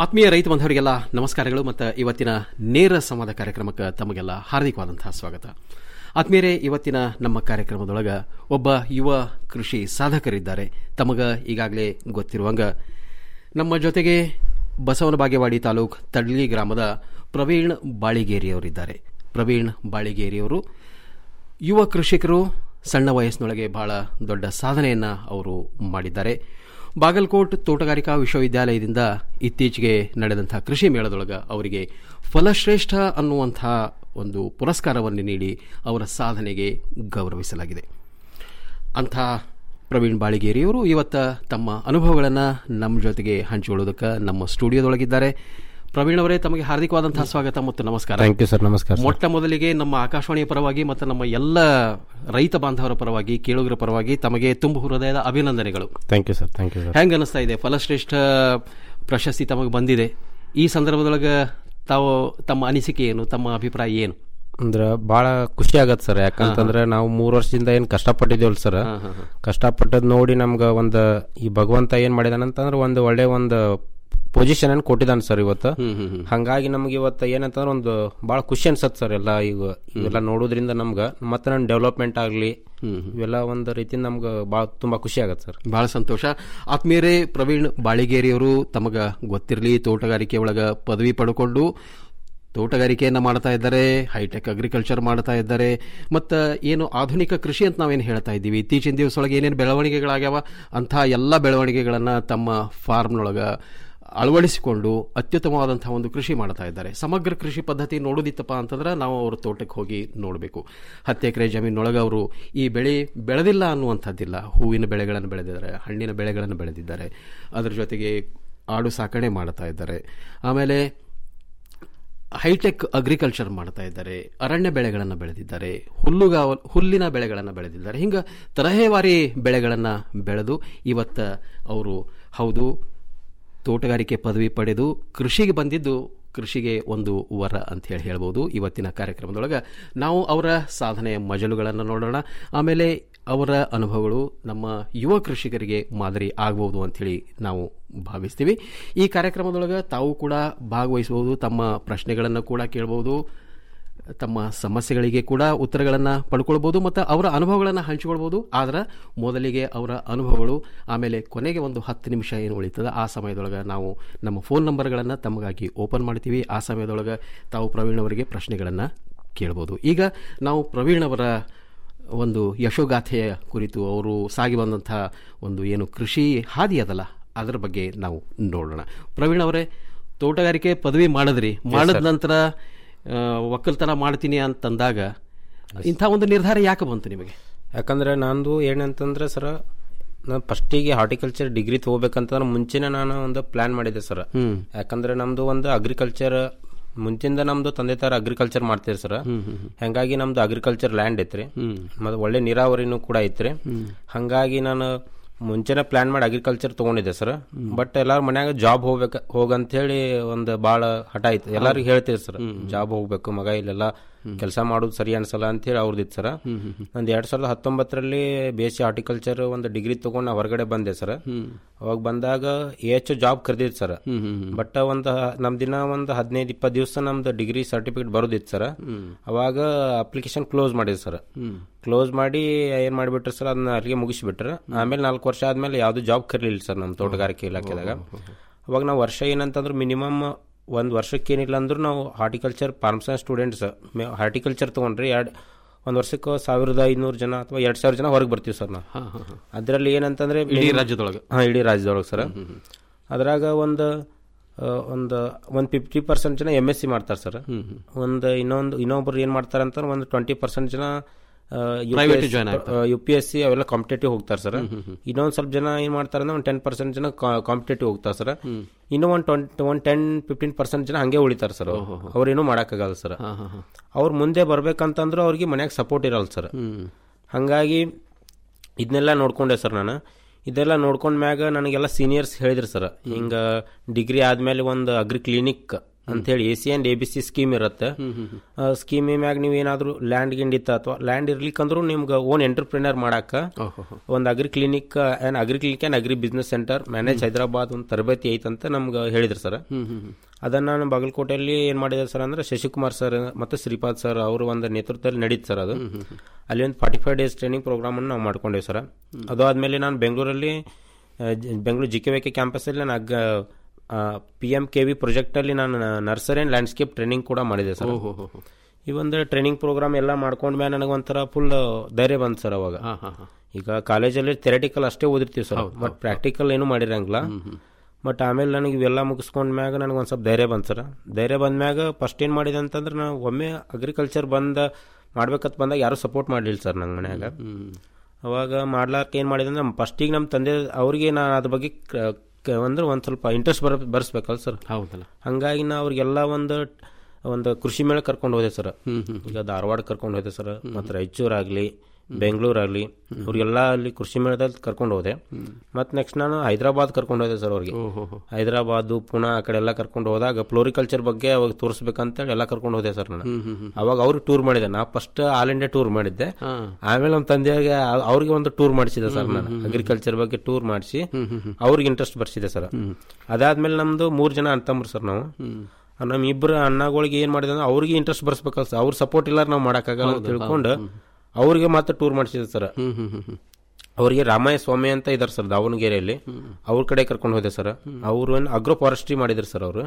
ಆತ್ಮೀಯ ರೈತ ಬಂಧವರಿಗೆಲ್ಲ ನಮಸ್ಕಾರಗಳು ಮತ್ತು ಇವತ್ತಿನ ನೇರ ಸಂವಾದ ಕಾರ್ಯಕ್ರಮಕ್ಕೆ ತಮಗೆಲ್ಲ ಹಾರ್ದಿಕವಾದಂತಹ ಸ್ವಾಗತ ಆತ್ಮೀಯರೇ ಇವತ್ತಿನ ನಮ್ಮ ಕಾರ್ಯಕ್ರಮದೊಳಗೆ ಒಬ್ಬ ಯುವ ಕೃಷಿ ಸಾಧಕರಿದ್ದಾರೆ ತಮಗ ಈಗಾಗಲೇ ಗೊತ್ತಿರುವಂಗ ನಮ್ಮ ಜೊತೆಗೆ ಬಸವನ ಬಾಗೇವಾಡಿ ತಾಲೂಕ್ ತಡ್ಲಿ ಗ್ರಾಮದ ಪ್ರವೀಣ್ ಬಾಳಿಗೇರಿಯವರಿದ್ದಾರೆ ಪ್ರವೀಣ್ ಬಾಳಿಗೇರಿಯವರು ಯುವ ಕೃಷಿಕರು ಸಣ್ಣ ವಯಸ್ಸಿನೊಳಗೆ ಬಹಳ ದೊಡ್ಡ ಸಾಧನೆಯನ್ನ ಅವರು ಮಾಡಿದ್ದಾರೆ ಬಾಗಲಕೋಟ್ ತೋಟಗಾರಿಕಾ ವಿಶ್ವವಿದ್ಯಾಲಯದಿಂದ ಇತ್ತೀಚೆಗೆ ನಡೆದಂತಹ ಕೃಷಿ ಮೇಳದೊಳಗೆ ಅವರಿಗೆ ಫಲಶ್ರೇಷ್ಠ ಅನ್ನುವಂಥ ಒಂದು ಪುರಸ್ಕಾರವನ್ನು ನೀಡಿ ಅವರ ಸಾಧನೆಗೆ ಗೌರವಿಸಲಾಗಿದೆ ಅಂಥ ಪ್ರವೀಣ್ ಬಾಳಿಗೇರಿಯವರು ಇವತ್ತ ತಮ್ಮ ಅನುಭವಗಳನ್ನು ನಮ್ಮ ಜೊತೆಗೆ ಹಂಚಿಕೊಳ್ಳೋದಕ್ಕೆ ನಮ್ಮ ಸ್ಟುಡಿಯೋದೊಳಗಿದ್ದಾರೆ ಪ್ರವೀಣ್ ಅವರೇ ತಮಗೆ ಹಾರ್ದಿಕವಾದಂತಹ ಸ್ವಾಗತ ಮತ್ತು ನಮಸ್ಕಾರ Thank you, sir. ನಮಸ್ಕಾರ, sir. ಮೊಟ್ಟ ಮೊದಲಿಗೆ ನಮ್ಮ ಆಕಾಶವಾಣಿಯ ಪರವಾಗಿ ಮತ್ತು ನಮ್ಮ ಎಲ್ಲ ರೈತ ಬಾಂಧವರ ಪರವಾಗಿ ಕೇಳುಗರ ಪರವಾಗಿ ತಮಗೆ ತುಂಬ ಹೃದಯದ ಅಭಿನಂದನೆಗಳು thank you sir thank you sir ಹೆಂಗ ಅನಿಸ್ತಾ ಇದೆ ಫಲಶ್ರೇಷ್ಠ ಪ್ರಶಸ್ತಿ ತಮಗೆ ಬಂದಿದೆ ಈ ಸಂದರ್ಭದೊಳಗೆ ತಾವು ತಮ್ಮ ಅನಿಸಿಕೆ ಏನು ತಮ್ಮ ಅಭಿಪ್ರಾಯ ಏನು ಅಂದ್ರ ಬಹಳ ಖುಷಿ ಆಗತ್ ಸರ್ ಯಾಕಂತಂದ್ರೆ ನಾವು ಮೂರ್ ವರ್ಷದಿಂದ ಏನ್ ಕಷ್ಟಪಟ್ಟಿದ್ದೇವಲ್ಲ ಸರ್ ಹಾ, ಹಾ, ಹಾ. ಕಷ್ಟಪಟ್ಟದ್ ನೋಡಿ ನಮ್ಗ ಒಂದ್ ಈ ಭಗವಂತ ಏನ್ ಮಾಡಿದಾನಂತಂದ್ರ ಒಂದ್ ಒಳ್ಳೆ ಒಂದ್ ಪೊಸಿಷನ್ ಅನ್ನು ಕೊಟ್ಟಿದ್ದಾನೆ ಸರ್ ಇವತ್ತು ಹ್ಮ್, ಹ್ಮ್, ಹ್ಮ್. ಹಂಗಾಗಿ ನಮ್ಗೆ ಇವತ್ತು ಏನಂತಂದ್ರೆ ಒಂದು ಬಹಳ ಖುಷಿ ಅನ್ಸತ್ ಸರ್ ಎಲ್ಲ ಈಗ ಇವೆಲ್ಲ ನೋಡೋದ್ರಿಂದ ನಮ್ಗ ಮತ್ತೆ ನನ್ನ ಡೆವಲಪ್ಮೆಂಟ್ ಆಗ್ಲಿ ಇವೆಲ್ಲ ಒಂದ್ ರೀತಿ ನಮ್ಗ ಬಹಳ ತುಂಬಾ ಖುಷಿ ಆಗತ್ತೆ ಸರ್ ಬಹಳ ಸಂತೋಷ ಆತ್ಮೀಯರೇ ಪ್ರವೀಣ್ ಬಾಳಿಗೇರಿಯವರು ತಮಗ ಗೊತ್ತಿರಲಿ ತೋಟಗಾರಿಕೆ ಒಳಗ ಪದವಿ ಪಡ್ಕೊಂಡು ತೋಟಗಾರಿಕೆಯನ್ನ ಮಾಡ್ತಾ ಇದ್ದಾರೆ ಹೈಟೆಕ್ ಅಗ್ರಿಕಲ್ಚರ್ ಮಾಡ್ತಾ ಇದ್ದಾರೆ ಮತ್ತು ಏನು ಆಧುನಿಕ ಕೃಷಿ ಅಂತ ನಾವೇನು ಹೇಳ್ತಾ ಇದ್ದೀವಿ ಇತ್ತೀಚಿನ ದಿವಸದೊಳಗೆ ಏನೇನು ಬೆಳವಣಿಗೆಗಳಾಗ್ಯಾವ ಅಂಥ ಎಲ್ಲ ಬೆಳವಣಿಗೆಗಳನ್ನು ತಮ್ಮ ಫಾರ್ಮ್ನೊಳಗೆ ಅಳವಡಿಸಿಕೊಂಡು ಅತ್ಯುತ್ತಮವಾದಂತಹ ಒಂದು ಕೃಷಿ ಮಾಡ್ತಾ ಇದ್ದಾರೆ ಸಮಗ್ರ ಕೃಷಿ ಪದ್ಧತಿ ನೋಡೋದಿತ್ತಪ್ಪ ಅಂತಂದ್ರೆ ನಾವು ಅವ್ರ ತೋಟಕ್ಕೆ ಹೋಗಿ ನೋಡಬೇಕು ಹತ್ತು ಎಕರೆ ಜಮೀನೊಳಗೆ ಅವರು ಈ ಬೆಳೆ ಬೆಳೆದಿಲ್ಲ ಅನ್ನುವಂಥದ್ದಿಲ್ಲ ಹೂವಿನ ಬೆಳೆಗಳನ್ನು ಬೆಳೆದಿದ್ದಾರೆ ಹಣ್ಣಿನ ಬೆಳೆಗಳನ್ನು ಬೆಳೆದಿದ್ದಾರೆ ಅದರ ಜೊತೆಗೆ ಆಡು ಸಾಕಣೆ ಮಾಡ್ತಾ ಇದ್ದಾರೆ ಆಮೇಲೆ ಹೈಟೆಕ್ ಅಗ್ರಿಕಲ್ಚರ್ ಮಾಡ್ತಾ ಇದ್ದಾರೆ ಅರಣ್ಯ ಬೆಳೆಗಳನ್ನು ಬೆಳೆದಿದ್ದಾರೆ ಹುಲ್ಲುಗಾವ ಹುಲ್ಲಿನ ಬೆಳೆಗಳನ್ನು ಬೆಳೆದಿದ್ದಾರೆ ಹಿಂಗೆ ತರಹೇವಾರಿ ಬೆಳೆಗಳನ್ನು ಬೆಳೆದು ಇವತ್ತ ಅವರು ಹೌದು ತೋಟಗಾರಿಕೆ ಪದವಿ ಪಡೆದು ಕೃಷಿಗೆ ಬಂದಿದ್ದು ಕೃಷಿಗೆ ಒಂದು ವರ ಅಂತ ಹೇಳಿ ಹೇಳ್ಬೋದು ಇವತ್ತಿನ ಕಾರ್ಯಕ್ರಮದೊಳಗೆ ನಾವು ಅವರ ಸಾಧನೆಯ ಮಜಲುಗಳನ್ನು ನೋಡೋಣ ಆಮೇಲೆ ಅವರ ಅನುಭವಗಳು ನಮ್ಮ ಯುವ ಕೃಷಿಕರಿಗೆ ಮಾದರಿ ಆಗ್ಬೋದು ಅಂಥೇಳಿ ನಾವು ಭಾವಿಸ್ತೀವಿ ಈ ಕಾರ್ಯಕ್ರಮದೊಳಗೆ ತಾವು ಕೂಡ ಭಾಗವಹಿಸಬಹುದು ತಮ್ಮ ಪ್ರಶ್ನೆಗಳನ್ನು ಕೂಡ ಕೇಳಬಹುದು ತಮ್ಮ ಸಮಸ್ಯೆಗಳಿಗೆ ಕೂಡ ಉತ್ತರಗಳನ್ನು ಪಡ್ಕೊಳ್ಬೋದು ಮತ್ತು ಅವರ ಅನುಭವಗಳನ್ನು ಹಂಚಿಕೊಳ್ಬೋದು ಆದ್ರೆ ಮೊದಲಿಗೆ ಅವರ ಅನುಭವಗಳು ಆಮೇಲೆ ಕೊನೆಗೆ ಒಂದು ಹತ್ತು ನಿಮಿಷ ಏನು ಉಳಿತದ ಆ ಸಮಯದೊಳಗೆ ನಾವು ನಮ್ಮ ಫೋನ್ ನಂಬರ್ಗಳನ್ನು ತಮಗಾಗಿ ಓಪನ್ ಮಾಡ್ತೀವಿ ಆ ಸಮಯದೊಳಗೆ ತಾವು ಪ್ರವೀಣ್ ಅವರಿಗೆ ಪ್ರಶ್ನೆಗಳನ್ನು ಕೇಳ್ಬೋದು ಈಗ ನಾವು ಪ್ರವೀಣ್ ಅವರ ಒಂದು ಯಶೋಗಾಥೆಯ ಕುರಿತು ಅವರು ಸಾಗಿ ಬಂದಂಥ ಒಂದು ಏನು ಕೃಷಿ ಹಾದಿ ಅದಲ್ಲ ಅದರ ಬಗ್ಗೆ ನಾವು ನೋಡೋಣ ಪ್ರವೀಣ್ ಅವರೇ ತೋಟಗಾರಿಕೆ ಪದವಿ ಮಾಡಿದ್ರಿ ಮಾಡಿದ ನಂತರ ಆ, ಒಕ್ಕಲ್ತನ ಮಾಡ್ತೀನಿ ಅಂತಂದಾಗ ಇಂಥ ಒಂದು ನಿರ್ಧಾರ ಯಾಕೆ ಬಂತು ನಿಮಗೆ ಯಾಕಂದ್ರೆ ನಂದು ಏನಂತಂದ್ರೆ ಸರ್ ನಾನು ಫಸ್ಟಿಗೆ ಹಾರ್ಟಿಕಲ್ಚರ್ ಡಿಗ್ರಿ ತಗೋಬೇಕಂತಂದ್ರೆ ಮುಂಚೆನೆ ನಾನು ಒಂದು ಪ್ಲಾನ್ ಮಾಡಿದ್ದೆ ಸರ್ ಹ್ಮ್. ಯಾಕಂದ್ರೆ ನಮ್ದು ಒಂದು ಅಗ್ರಿಕಲ್ಚರ್ ಮುಂಚಿಂದ ನಮ್ದು ತಂದೆ ತಾರ ಅಗ್ರಿಕಲ್ಚರ್ ಮಾಡ್ತೀರಿ ಸರ್ ಹಂಗಾಗಿ ನಮ್ದು ಅಗ್ರಿಕಲ್ಚರ್ ಲ್ಯಾಂಡ್ ಐತ್ರಿ ಮತ್ತೆ ಒಳ್ಳೆ ನೀರಾವರಿನೂ ಕೂಡ ಐತ್ರಿ ಹಂಗಾಗಿ ನಾನು ಮುಂಚೆನೆ ಪ್ಲಾನ್ ಮಾಡಿ ಅಗ್ರಿಕಲ್ಚರ್ ತಗೊಂಡಿದ್ದೆ ಸರ್ ಬಟ್ ಎಲ್ಲಾರ ಮನ್ಯಾಗ ಜಾಬ್ ಹೋಗ್ಬೇಕು ಹೋಗಂತೇಳಿ ಒಂದು ಬಾಳ ಹಠ ಐತೆ ಎಲ್ಲರಿಗೂ ಹೇಳ್ತೀವಿ ಸರ್ ಜಾಬ್ ಹೋಗ್ಬೇಕು ಮಗ ಇಲ್ಲೆಲ್ಲ ಕೆಲಸ ಮಾಡೋದು ಸರಿ ಅನ್ಸಲ್ಲ ಅಂತ ಹೇಳಿ ಅವ್ರದಿತ್ತು ಸರ್ ನಂದು ಎರಡ್ ಸಾವಿರದ ಹತ್ತೊಂಬತ್ತರಲ್ಲಿ ಬಿ ಎಸ್ ಸಿ ಹಾರ್ಟಿಕಲ್ಚರ್ ಒಂದು ಡಿಗ್ರಿ ತಗೊಂಡು ನಾ ಹೊರಗಡೆ ಬಂದೆ ಸರ್ ಅವಾಗ ಬಂದಾಗ ಹೆಚ್ಚು ಜಾಬ್ ಕರೆದಿತ್ತು ಸರ್ ಬಟ್ ಒಂದು ನಮ್ ದಿನ ಒಂದು ಹದಿನೈದು ಇಪ್ಪತ್ತು ದಿವಸ ನಮ್ದು ಡಿಗ್ರಿ ಸರ್ಟಿಫಿಕೇಟ್ ಬರೋದಿತ್ತು ಸರ್ ಅವಾಗ ಅಪ್ಲಿಕೇಶನ್ ಕ್ಲೋಸ್ ಮಾಡಿದೆ ಸರ್ ಕ್ಲೋಸ್ ಮಾಡಿ ಏನ್ ಮಾಡಿಬಿಟ್ರು ಸರ್ ಅದನ್ನ ಅಲ್ಲಿಗೆ ಮುಗಿಸ್ಬಿಟ್ರು ಆಮೇಲೆ ನಾಲ್ಕು ವರ್ಷ ಆದ್ಮೇಲೆ ಯಾವ್ದು ಜಾಬ್ ಕರೀಲಿಲ್ಲ ಸರ್ ನಮ್ಮ ತೋಟಗಾರಿಕೆ ಇಲಾಖೆದಾಗ ಅವಾಗ ನಾವು ವರ್ಷ ಏನಂತಂದ್ರೆ ಮಿನಿಮಮ್ ಒಂದು ವರ್ಷಕ್ಕೆ ಏನಿಲ್ಲ ಅಂದ್ರೂ ನಾವು horticulture farm science students horticulture ತೊಗೊಂಡ್ರಿ ಎರಡು ಒಂದು ವರ್ಷಕ್ಕೆ ಸಾವಿರದ ಐನೂರು ಜನ ಅಥವಾ ಎರಡು ಸಾವಿರ ಜನ ಹೊರಗೆ ಬರ್ತೀವಿ ಸರ್ ನಾವು ಅದರಲ್ಲಿ ಏನಂತಂದ್ರೆ ಇಡೀ minimum- ರಾಜ್ಯದೊಳಗೆ? ಹಾ ಇಡೀ ರಾಜ್ಯದೊಳಗೆ ಸರ್ ಅದ್ರಾಗ ಒಂದು ಆ, ಒಂದು ಒಂದು ಫಿಫ್ಟಿ ಪರ್ಸೆಂಟ್ ಜನ ಎಮ್ ಎಸ್ ಸಿ ಮಾಡ್ತಾರೆ ಸರ್ ಒಂದು ಇನ್ನೊಂದು ಇನ್ನೊಬ್ರು ಏನು ಮಾಡ್ತಾರೆ ಅಂತ ಒಂದು ಟ್ವೆಂಟಿ ಪರ್ಸೆಂಟ್ ಜನ Private join U P S C ಅವೆಲ್ಲ ಕಾಂಪಿಟೇಟಿವ್ ಹೋಗ್ತಾರೆ ಸರ್ ಇನ್ನೊಂದು ಸ್ವಲ್ಪ ಜನ ಏನ್ ಮಾಡ್ತಾರೆ ಅಂದ್ರೆ ಒಂದು ಟೆನ್ ಪರ್ಸೆಂಟ್ ಜನ ಕಾಂಪಿಟೇಟಿವ್ ಹೋಗ್ತಾರೆ ಸರ್ ಇನ್ನೂ ಒಂದು ಟ್ವೆಂಟಿ ಒಂದು ಟೆನ್ ಫಿಫ್ಟೀನ್ ಪರ್ಸೆಂಟ್ ಜನ ಹಂಗೆ ಉಳಿತಾರೆ ಸರ್ ಅವ್ರೇನು ಮಾಡೋಕ್ಕಾಗಲ್ಲ ಸರ್ ಅವ್ರು ಮುಂದೆ ಬರ್ಬೇಕಂತಂದ್ರೆ ಅವ್ರಿಗೆ ಮನ್ಯಾಗ ಸಪೋರ್ಟ್ ಇರಲ್ಲ ಸರ್ ಹಂಗಾಗಿ ಇದನ್ನೆಲ್ಲ ನೋಡ್ಕೊಂಡೆ ಸರ್ ನಾನು ಇದೆಲ್ಲ ನೋಡ್ಕೊಂಡ್ ಮ್ಯಾಗ ನನಗೆಲ್ಲ ಸೀನಿಯರ್ಸ್ ಹೇಳಿದ್ರು ಸರ್ ಹಿಂಗ ಡಿಗ್ರಿ ಆದ್ಮೇಲೆ ಒಂದು ಅಗ್ರಿ ಕ್ಲಿನಿಕ್ ಅಂತೇಳಿ A C and A B C scheme ಇರುತ್ತೆ ಸ್ಕೀಮ್ ಮ್ಯಾಗ ನೀವು ಏನಾದರೂ ಲ್ಯಾಂಡ್ ಗಿಂಡ್ ಇತ್ತ ಅಥವಾ ಲ್ಯಾಂಡ್ ಇರ್ಲಿಕ್ಕಂದ್ರೂ ನಿಮ್ಗೆ ಓನ್ ಎಂಟರ್ಪ್ರಿನರ್ ಮಾಡಾಕ ಒಂದು agri clinic and agri clinic and agri business centre manage Hyderabad ಒಂದು ತರಬೇತಿ ಐತಂತ ನಮ್ಗೆ ಹೇಳಿದ್ರು ಸರ್ ಅದನ್ನ ನಾನು ಬಾಗಲಕೋಟೆಯಲ್ಲಿ ಏನು ಮಾಡಿದೆ ಸರ್ ಅಂದ್ರೆ ಶಶಿಕುಮಾರ್ ಸರ್ ಮತ್ತು ಶ್ರೀಪಾದ್ ಸರ್ ಅವರು ಒಂದು ನೇತೃತ್ವದಲ್ಲಿ ನಡೀತು ಸರ್ ಅದು ಅಲ್ಲಿ ಒಂದು ಫಾರ್ಟಿ ಫೈವ್ ಡೇಸ್ ಟ್ರೈನಿಂಗ್ ಪ್ರೋಗ್ರಾಮನ್ನು ನಾವು ಮಾಡ್ಕೊಂಡೇವೆ ಸರ್ ಅದು ಆದಮೇಲೆ ನಾನು ಬೆಂಗಳೂರಲ್ಲಿ ಆ, ಜ- Bengaluru G K V K ಕ್ಯಾಂಪಸ್ಸಲ್ಲಿ ನಾನು ಅಗ್ ಪಿ ಎಮ್ ಕೆ ವಿ ಪ್ರಾಜೆಕ್ಟಲ್ಲಿ ನಾನು ನರ್ಸರಿ ಆ್ಯಂಡ್ ಲ್ಯಾಂಡ್ಸ್ಕೇಪ್ ಟ್ರೈನಿಂಗ್ ಕೂಡ ಮಾಡಿದೆ ಸರ್ ಈ ಒಂದು ಟ್ರೈನಿಂಗ್ ಪ್ರೋಗ್ರಾಮ್ ಎಲ್ಲ ಮಾಡ್ಕೊಂಡ್ಮೇಲೆ ನನಗೆ ಒಂಥರ ಫುಲ್ ಧೈರ್ಯ ಬಂತು ಸರ್ ಅವಾಗ ಈಗ ಕಾಲೇಜಲ್ಲಿ ಥೆರಟಿಕಲ್ ಅಷ್ಟೇ ಓದಿರ್ತೀವಿ ಸರ್ ಬಟ್ ಪ್ರಾಕ್ಟಿಕಲ್ ಏನು ಮಾಡಿರಂಗಿಲ್ಲ ಬಟ್ ಆಮೇಲೆ ನನಗೆ ಇವೆಲ್ಲ ಮುಗಿಸ್ಕೊಂಡ್ಮ್ಯಾಗ ನನಗೆ ಒಂದು ಸ್ವಲ್ಪ ಧೈರ್ಯ ಬಂತು ಸರ್ ಧೈರ್ಯ ಬಂದ್ಮ್ಯಾಗ ಫಸ್ಟ್ ಏನು ಮಾಡಿದೆ ಅಂತಂದ್ರೆ ನಾನು ಒಮ್ಮೆ ಅಗ್ರಿಕಲ್ಚರ್ ಬಂದ ಮಾಡ್ಬೇಕಂತ ಬಂದಾಗ ಯಾರೂ ಸಪೋರ್ಟ್ ಮಾಡಲಿಲ್ಲ ಸರ್ ನಂಗೆ ಮನ್ಯಾಗ ಅವಾಗ ಮಾಡ್ಲಾರ್ಕ ಏನು ಮಾಡಿದೆ ಅಂದ್ರೆ ಫಸ್ಟಿಗೆ ನಮ್ಮ ತಂದೆ ಅವ್ರಿಗೆ ನಾನು ಅದ್ರ ಬಗ್ಗೆ ಕ- ಕ- ಅಂದ್ರೆ ಒಂದು ಸ್ವಲ್ಪ ಇಂಟ್ರೆಸ್ಟ್ ಬರ ಬರ್ಸ್ಬೇಕಲ್ಲ ಸರ್ ಹೌದಲ್ಲ ಹಂಗಾಗಿ ನಾ ಅವ್ರಿಗೆಲ್ಲ ಒಂದು ಒಂದು ಕೃಷಿ ಮೇಳ ಕರ್ಕೊಂಡು ಹೋದೆ ಸರ್ ಈಗ ಧಾರವಾಡ ಕರ್ಕೊಂಡು ಹೋದೆ ಸರ್ ಮತ್ತು ರಾಯಚೂರಾಗಲಿ ಬೆಂಗಳೂರಾಗಲಿ ಅವ್ರಿಗೆಲ್ಲ ಅಲ್ಲಿ ಕೃಷಿ ಮೇಳದಲ್ಲಿ ಕರ್ಕೊಂಡು ಹೋದೆ ಮತ್ತು ನೆಕ್ಸ್ಟ್ ನಾನು ಹೈದರಾಬಾದ್ ಕರ್ಕೊಂಡು ಹೋದೆ ಸರ್ ಅವ್ರಿಗೆ ಹೈದರಾಬಾದು ಪುಣೆ ಆ ಕಡೆ ಎಲ್ಲ ಕರ್ಕೊಂಡು ಹೋದಾಗ ಫ್ಲೋರಿಕಲ್ಚರ್ ಬಗ್ಗೆ ಅವಾಗ ತೋರಿಸ್ಬೇಕಂತೇಳಿ ಎಲ್ಲ ಕರ್ಕೊಂಡು ಹೋದೆ ಸರ್ ನಾನು ಅವಾಗ ಅವ್ರಿಗೆ ಟೂರ್ ಮಾಡಿದೆ ನಾ ಫಸ್ಟ್ ಆಲ್ ಇಂಡಿಯಾ ಟೂರ್ ಮಾಡಿದ್ದೆ ಆಮೇಲೆ ನಮ್ಮ ತಂದೆಯವರಿಗೆ ಆ- ಅವ್ರಿಗೆ ಒಂದು ಟೂರ್ ಮಾಡಿಸಿದೆ ಸರ್ ನಾನು ಅಗ್ರಿಕಲ್ಚರ್ ಬಗ್ಗೆ ಟೂರ್ ಮಾಡಿಸಿ ಅವ್ರಿಗೆ ಇಂಟ್ರೆಸ್ಟ್ ಬರ್ಸಿದೆ ಸರ್ ಅದಾದ್ಮೇಲೆ ನಮ್ದು ಮೂರು ಜನ ಅಂತಂಬ್ರು ಸರ್ ನಾವು ನಮ್ಮ ಇಬ್ಬರು ಅಣ್ಣಗಳಿಗೆ ಏನ್ ಮಾಡಿದೆ ಅಂದ್ರೆ ಅವ್ರಿಗೆ ಇಂಟ್ರೆಸ್ಟ್ ಬರ್ಸ್ಬೇಕಲ್ಲ ಸರ್ ಅವ್ರ ಸಪೋರ್ಟ್ ಇಲ್ಲ ನಾವು ಮಾಡಕ್ಕಾಗಲ್ಲ ಅಂತ ತಿಳ್ಕೊಂಡು ಅವ್ರಿಗೆ ಮತ್ತೆ ಟೂರ್ ಮಾಡಿಸಿದೆ ಸರ್ ಅವರಿಗೆ ರಾಮಯ್ಯ ಸ್ವಾಮಿ ಅಂತ ಇದಾರೆ ಸರ್ ದಾವಣಗೆರೆಯಲ್ಲಿ ಅವ್ರ ಕಡೆ ಕರ್ಕೊಂಡು ಹೋದೆ ಸರ್ ಅವರು ಅಗ್ರೋ ಫಾರೆಸ್ಟ್ರಿ ಮಾಡಿದ್ರು ಸರ್ ಅವರು